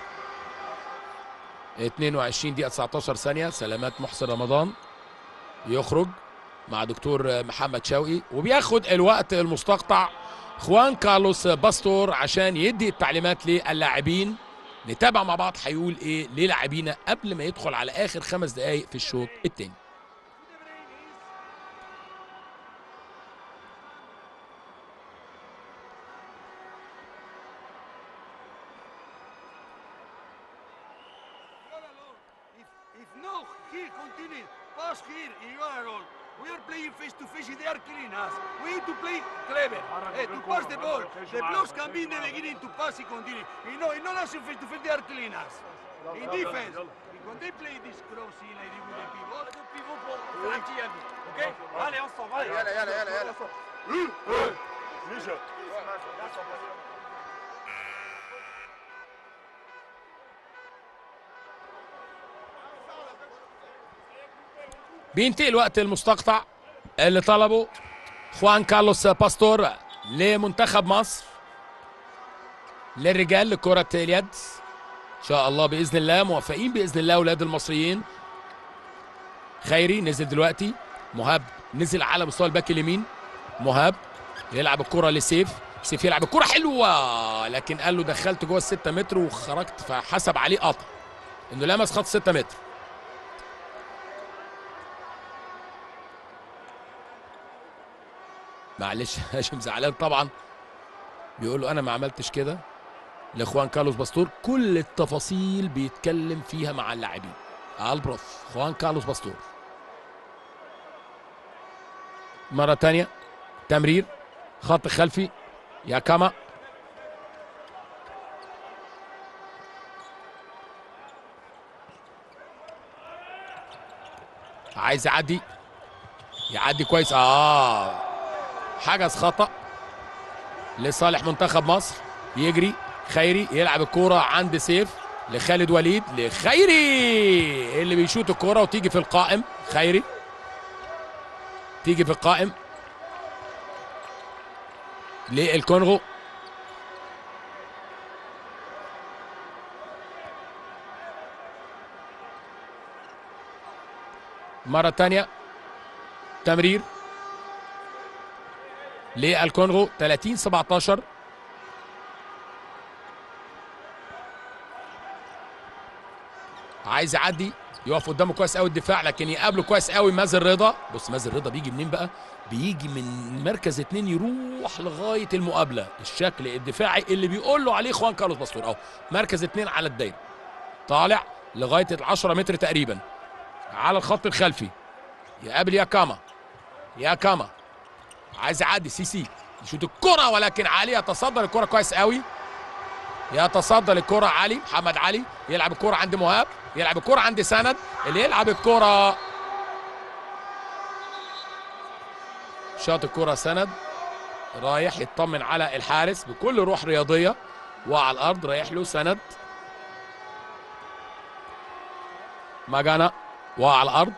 22 دقيقة 19 ثانية سلامات محسن رمضان يخرج مع دكتور محمد شوقي وبياخد الوقت المستقطع خوان كارلوس باستور عشان يدي التعليمات للاعبين نتابع مع بعض هيقول ايه للاعبينا قبل ما يدخل على اخر خمس دقائق في الشوط الثاني If, if no, here, continue. Pass here, and you are all. We are playing face to face, they are killing us. We need to play clever. Eh, to pass the ball. The blocks can be in the beginning to pass and continue. You know, in not us face to face, they are killing us. In defense, when they play this crossing like they with the pivot, Le pivot pour faire un petit habit. Ok Allez, on s'en va. Allez, يلا يلا يلا يلا بينتهي الوقت المستقطع اللي طلبه خوان كارلوس باستور لمنتخب مصر للرجال لكرة اليد ان شاء الله باذن الله موفقين باذن الله اولاد المصريين خيري نزل دلوقتي مهاب نزل على مستوى الباك اليمين مهاب يلعب الكرة لسيف سيف يلعب الكرة حلوة لكن قال له دخلت جوه الستة متر وخرجت فحسب عليه قطع انه لمس خط 6 متر معلش هاشم زعلان طبعا بيقول له انا ما عملتش كده لاخوان كارلوس باستور كل التفاصيل بيتكلم فيها مع اللاعبين البروف خوان كارلوس باستور مرة تانية تمرير خط خلفي يا كاما عايز يعدي يعدي كويس اه حجز خطأ لصالح منتخب مصر يجري خيري يلعب الكورة عند سيف لخالد وليد لخيري اللي بيشوط الكورة وتيجي في القائم خيري تيجي في القائم للكونغو مرة تانية تمرير للكونغو 30 17 عايز يعدي يقف قدامه كويس قوي الدفاع لكن يقابله كويس قوي مازن رضا بص مازن رضا بيجي منين بقى بيجي من مركز اتنين يروح لغايه المقابله الشكل الدفاعي اللي بيقول له عليه خوان كارلوس باستور اهو مركز اتنين على الدايره طالع لغايه ال 10 متر تقريبا على الخط الخلفي يقابل ياكاما ياكاما عايز يعدي سي سي يشوط الكره ولكن علي يتصدر الكره كويس قوي يتصدر الكره علي محمد علي يلعب الكره عند مهاب يلعب الكره عند سند اللي يلعب الكره شاط الكره سند رايح يطمن على الحارس بكل روح رياضيه وعلى الارض رايح له سند ماجانا وعلى الارض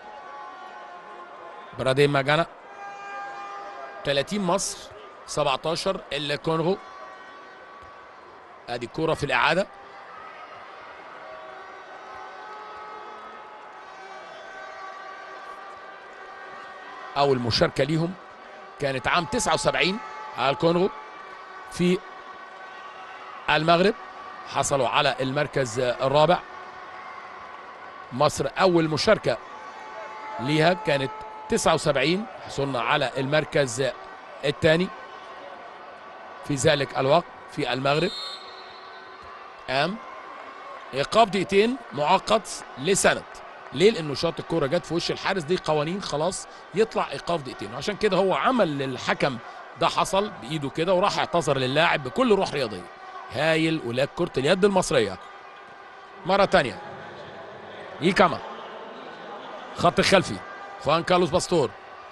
برادين ماجانا 30 مصر 17 الكونغو ادي الكوره في الاعاده اول مشاركه ليهم كانت عام 79 على الكونغو في المغرب حصلوا على المركز الرابع مصر اول مشاركه ليها كانت 79 حصلنا على المركز الثاني في ذلك الوقت في المغرب قام ايقاف دقيقتين معقد لسند ليه لانه شاط الكوره جت في وش الحارس دي قوانين خلاص يطلع ايقاف دقيقتين وعشان كده هو عمل للحكم ده حصل بايده كده وراح اعتذر للاعب بكل روح رياضيه هايل ولاد كره اليد المصريه مره تانية يكاما خط الخلفي خوان كارلوس باستور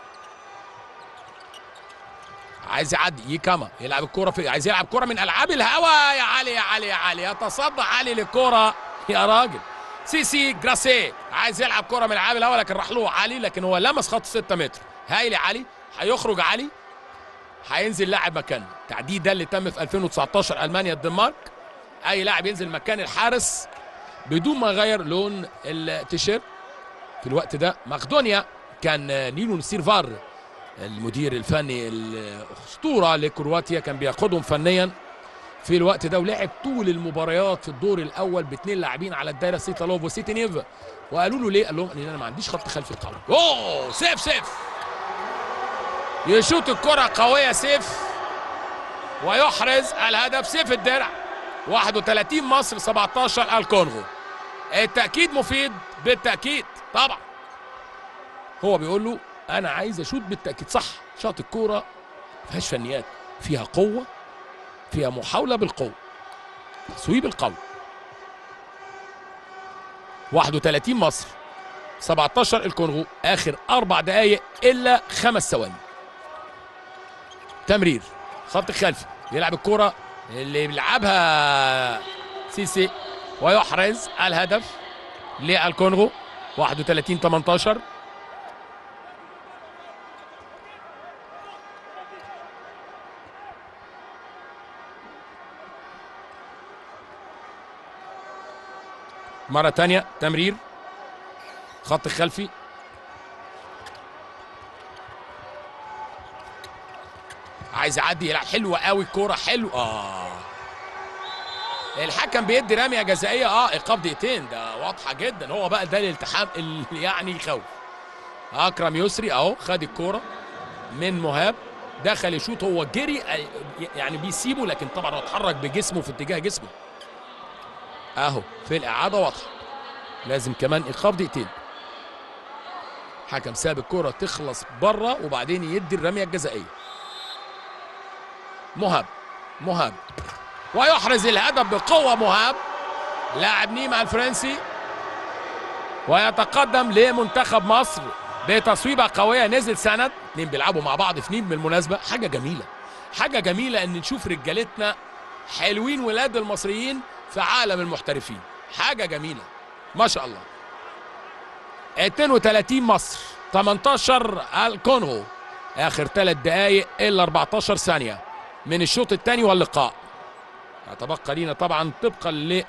عايز يعدي يكاما يلعب الكرة في عايز يلعب كرة من العاب الهوا يا علي يا علي يا علي يتصدى علي للكرة يا راجل سيسي جراسي عايز يلعب كرة من العاب الهوا لكن راح له علي لكن هو لمس خط 6 متر هايل يا علي هيخرج علي هينزل لاعب مكانه التعديل ده اللي تم في 2019 المانيا الدنمارك اي لاعب ينزل مكان الحارس بدون ما يغير لون التيشيرت في الوقت ده مقدونيا كان نيلو سيرفار المدير الفني الاسطوره لكرواتيا كان بياخدهم فنيا في الوقت ده ولعب طول المباريات في الدور الاول باثنين لاعبين على الدايره سيتالوف وسيتينيف وقالوا له ليه؟ قال لهم ان انا ما عنديش خط خلفي قوي. اوه سيف سيف يشوط الكره قويه سيف ويحرز الهدف سيف الدرع 31 مصر 17 الكونغو التاكيد مفيد بالتاكيد طبعا هو بيقول له انا عايز اشوط بالتاكيد صح شاط الكوره ما فيهاش فنيات فيها قوه فيها محاوله بالقوه تصويب القوي 31 مصر 17 الكونغو اخر اربع دقائق الا خمس ثواني تمرير خط خلفي يلعب الكرة اللي بيلعبها سيسي ويحرز الهدف للكونغو 31 18 مرة تانية تمرير خط خلفي عايز يعدي يلعب حلوة قوي الكورة حلو اه الحكم بيدي رمية جزائية اه ايقاف دقيقتين ده واضحة جدا هو بقى ده الالتحام اللي يعني يخوف اكرم يسري اهو خد الكورة من مهاب دخل يشوط هو جري آه، يعني بيسيبه لكن طبعا هو اتحرك بجسمه في اتجاه جسمه اهو في الاعاده واضحه لازم كمان ايقاف دقيقتين حكم ساب الكره تخلص بره وبعدين يدي الرميه الجزائيه مهاب مهاب ويحرز الهدف بقوه مهاب لاعب نيما الفرنسي ويتقدم لمنتخب مصر بتصويبه قويه نزل سند اتنين بيلعبوا مع بعض في نيم بالمناسبه حاجه جميله حاجه جميله ان نشوف رجالتنا حلوين ولاد المصريين في عالم المحترفين حاجه جميله ما شاء الله 32 مصر 18 الكونغو اخر ثلاث دقائق الا 14 ثانيه من الشوط الثاني واللقاء يتبقى لينا طبعا طبقا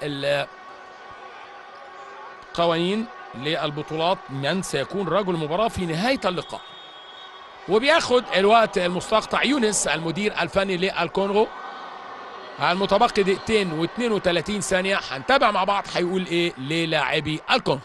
للقوانين للبطولات من سيكون رجل المباراه في نهايه اللقاء وبياخد الوقت المستقطع يونس المدير الفني للكونغو المتبقي دقيقتين و32 ثانية هنتابع مع بعض هيقول ايه للاعبي الكونغو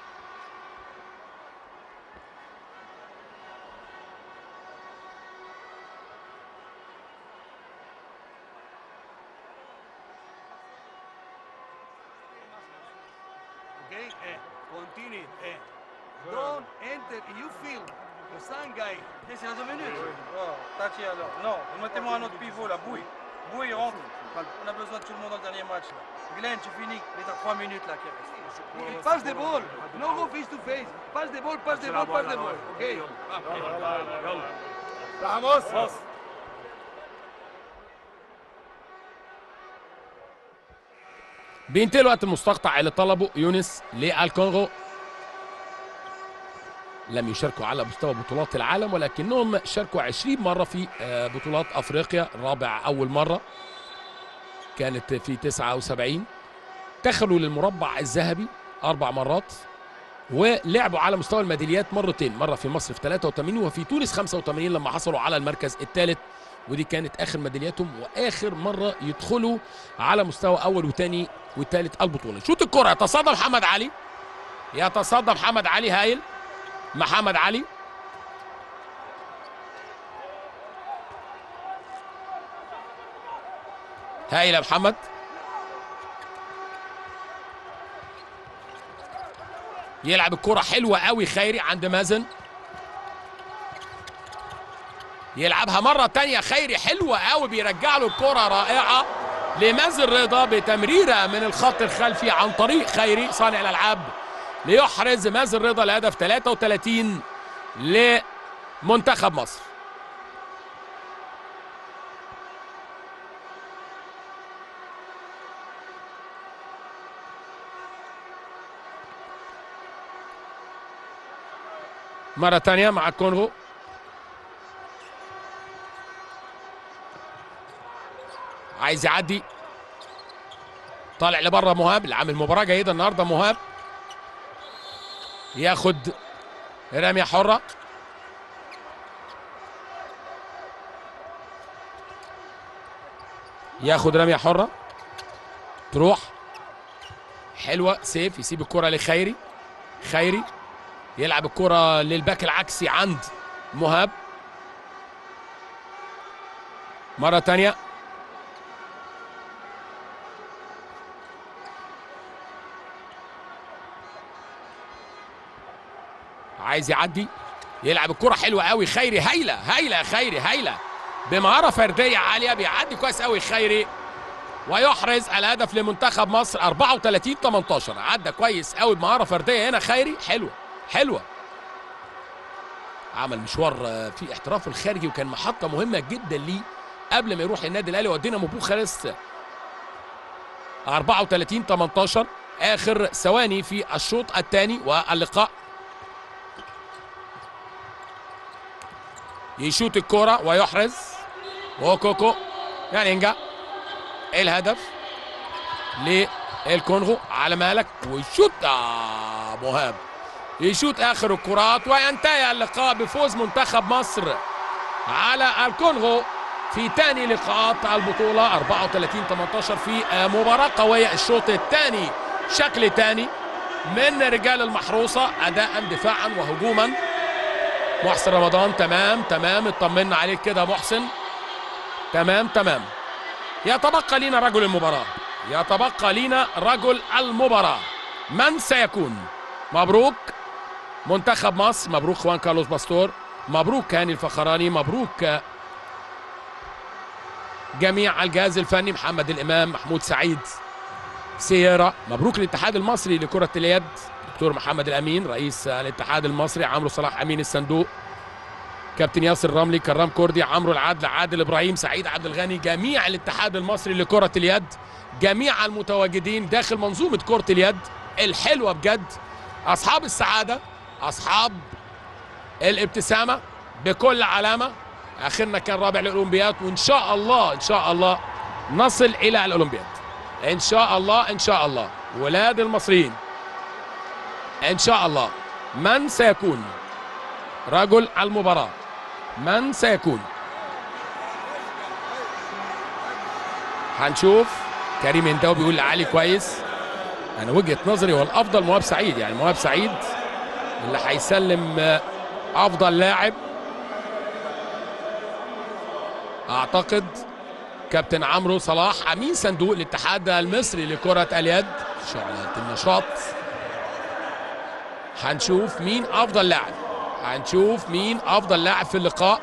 Okay? Eh, continue. Eh. Don't enter. You feel the sun guy. Ok, c'est la deux minutes. Oh, Tati alors. Non, mettez-moi un autre pivot là, Bouille. Bouille, rentre. On a besoin de tout le monde dans le dernier match là. Glenn, tu finis. Il est à 3 minutes là qui reste. Pass the ball. No go face to face. Pass the ball, pass the ball, pass the ball. Okay? Vamos. بينتهي الوقت المستقطع اللي طلبه يونس للكونغو لم يشاركوا على مستوى بطولات العالم ولكنهم شاركوا 20 مرة في آه، بطولات أفريقيا رابع أول مرة كانت في 79 دخلوا للمربع الذهبي أربع مرات ولعبوا على مستوى الميداليات مرتين مرة في مصر في 83 وفي تونس 85 لما حصلوا على المركز الثالث ودي كانت آخر ميدالياتهم وآخر مرة يدخلوا على مستوى أول وثاني وثالث البطولة شوط الكرة يتصدى محمد علي يتصدى محمد علي هايل محمد علي هايل يا محمد يلعب الكرة حلوة قوي خيري عند مازن يلعبها مرة تانية خيري حلوة قوي بيرجع له الكرة رائعة لمازن رضا بتمريرة من الخط الخلفي عن طريق خيري صانع الألعاب ليحرز مازن رضا الهدف 33 لمنتخب مصر مرة تانية مع الكونغو عايز يعدي طالع لبره مهاب اللي عامل مباراة جيدة النهارده مهاب ياخد رمية حرة ياخد رمية حرة تروح حلوة سيف يسيب الكرة لخيري خيري يلعب الكرة للباك العكسي عند مهاب مرة تانية عايز يعدي يلعب الكرة حلوة قوي خيري هايلة هايلة يا خيري هايلة بمهارة فردية عالية بيعدي كويس قوي خيري ويحرز الهدف لمنتخب مصر 34 18 عدى كويس قوي بمهارة فردية هنا خيري حلوة حلوة عمل مشوار آه، في احتراف الخارجي وكان محطة مهمة جدا ليه قبل ما يروح النادي الاهلي ودينامو بوخارست 34 18 اخر ثواني في الشوط الثاني واللقاء يشوت الكرة ويحرز وكوكو يعني ينجح الهدف الكونغو على مالك ويشوت آه مهاب يشوت اخر الكرات وينتهي اللقاء بفوز منتخب مصر على الكونغو في ثاني لقاءات البطولة 34 18 في مباراة قوية الشوط الثاني شكل ثاني من رجال المحروسة أداء دفاعا وهجوما محسن رمضان تمام تمام اطمنا عليك كده يا محسن تمام تمام يتبقى لنا رجل المباراة يتبقى لنا رجل المباراة من سيكون مبروك منتخب مصر مبروك خوان كارلوس باستور مبروك هاني الفخراني مبروك جميع الجهاز الفني محمد الامام محمود سعيد سيارة مبروك الاتحاد المصري لكرة اليد دكتور محمد الامين رئيس الاتحاد المصري عمرو صلاح امين الصندوق كابتن ياسر الرملي كرام كردي عمرو العدل عادل ابراهيم سعيد عبد الغني جميع الاتحاد المصري لكرة اليد جميع المتواجدين داخل منظومة كرة اليد الحلوة بجد اصحاب السعادة اصحاب الابتسامة بكل علامة اخرنا كان رابع الاولمبياد وان شاء الله ان شاء الله نصل الى الاولمبياد ان شاء الله ان شاء الله ولاد المصريين ان شاء الله من سيكون رجل المباراة من سيكون هنشوف كريم هنداوي بيقول لعلي كويس انا وجهة نظري هو الافضل مهاب سعيد يعني مهاب سعيد اللي هيسلم افضل لاعب اعتقد كابتن عمرو صلاح امين صندوق الاتحاد المصري لكرة اليد شعلة النشاط هنشوف مين افضل لاعب هنشوف مين افضل لاعب في اللقاء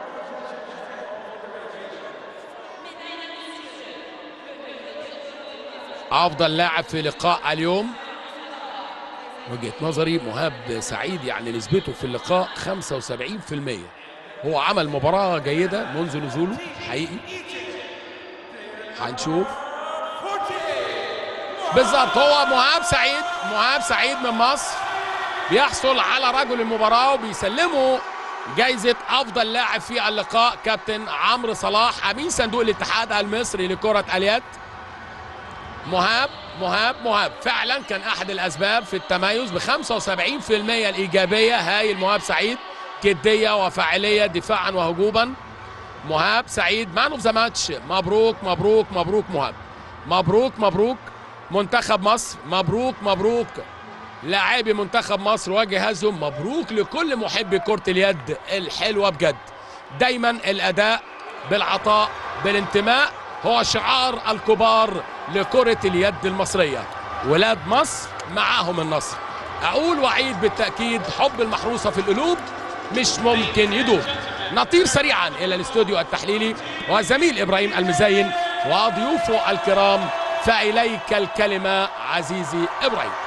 افضل لاعب في لقاء اليوم وجهة نظري مهاب سعيد يعني نسبته في اللقاء 75% هو عمل مباراة جيدة منذ نزوله حقيقي هنشوف بالظبط هو مهاب سعيد مهاب سعيد من مصر بيحصل على رجل المباراة وبيسلمه جايزة أفضل لاعب في اللقاء كابتن عمرو صلاح أمين صندوق الاتحاد المصري لكرة اليد مهاب مهاب مهاب فعلا كان أحد الأسباب في التميز ب 75% الإيجابية هايل مهاب سعيد جدية وفاعلية دفاعا وهجوما مهاب سعيد مان اوف ذا ماتش مبروك مبروك مبروك مهاب مبروك مبروك منتخب مصر مبروك مبروك لاعبي منتخب مصر وجهازهم مبروك لكل محبي كرة اليد الحلوة بجد دايما الأداء بالعطاء بالانتماء هو شعار الكبار لكرة اليد المصرية ولاد مصر معاهم النصر أقول وأعيد بالتأكيد حب المحروسة في القلوب مش ممكن يدوب نطير سريعا إلى الاستوديو التحليلي وزميل إبراهيم المزين وضيوفه الكرام فإليك الكلمة عزيزي إبراهيم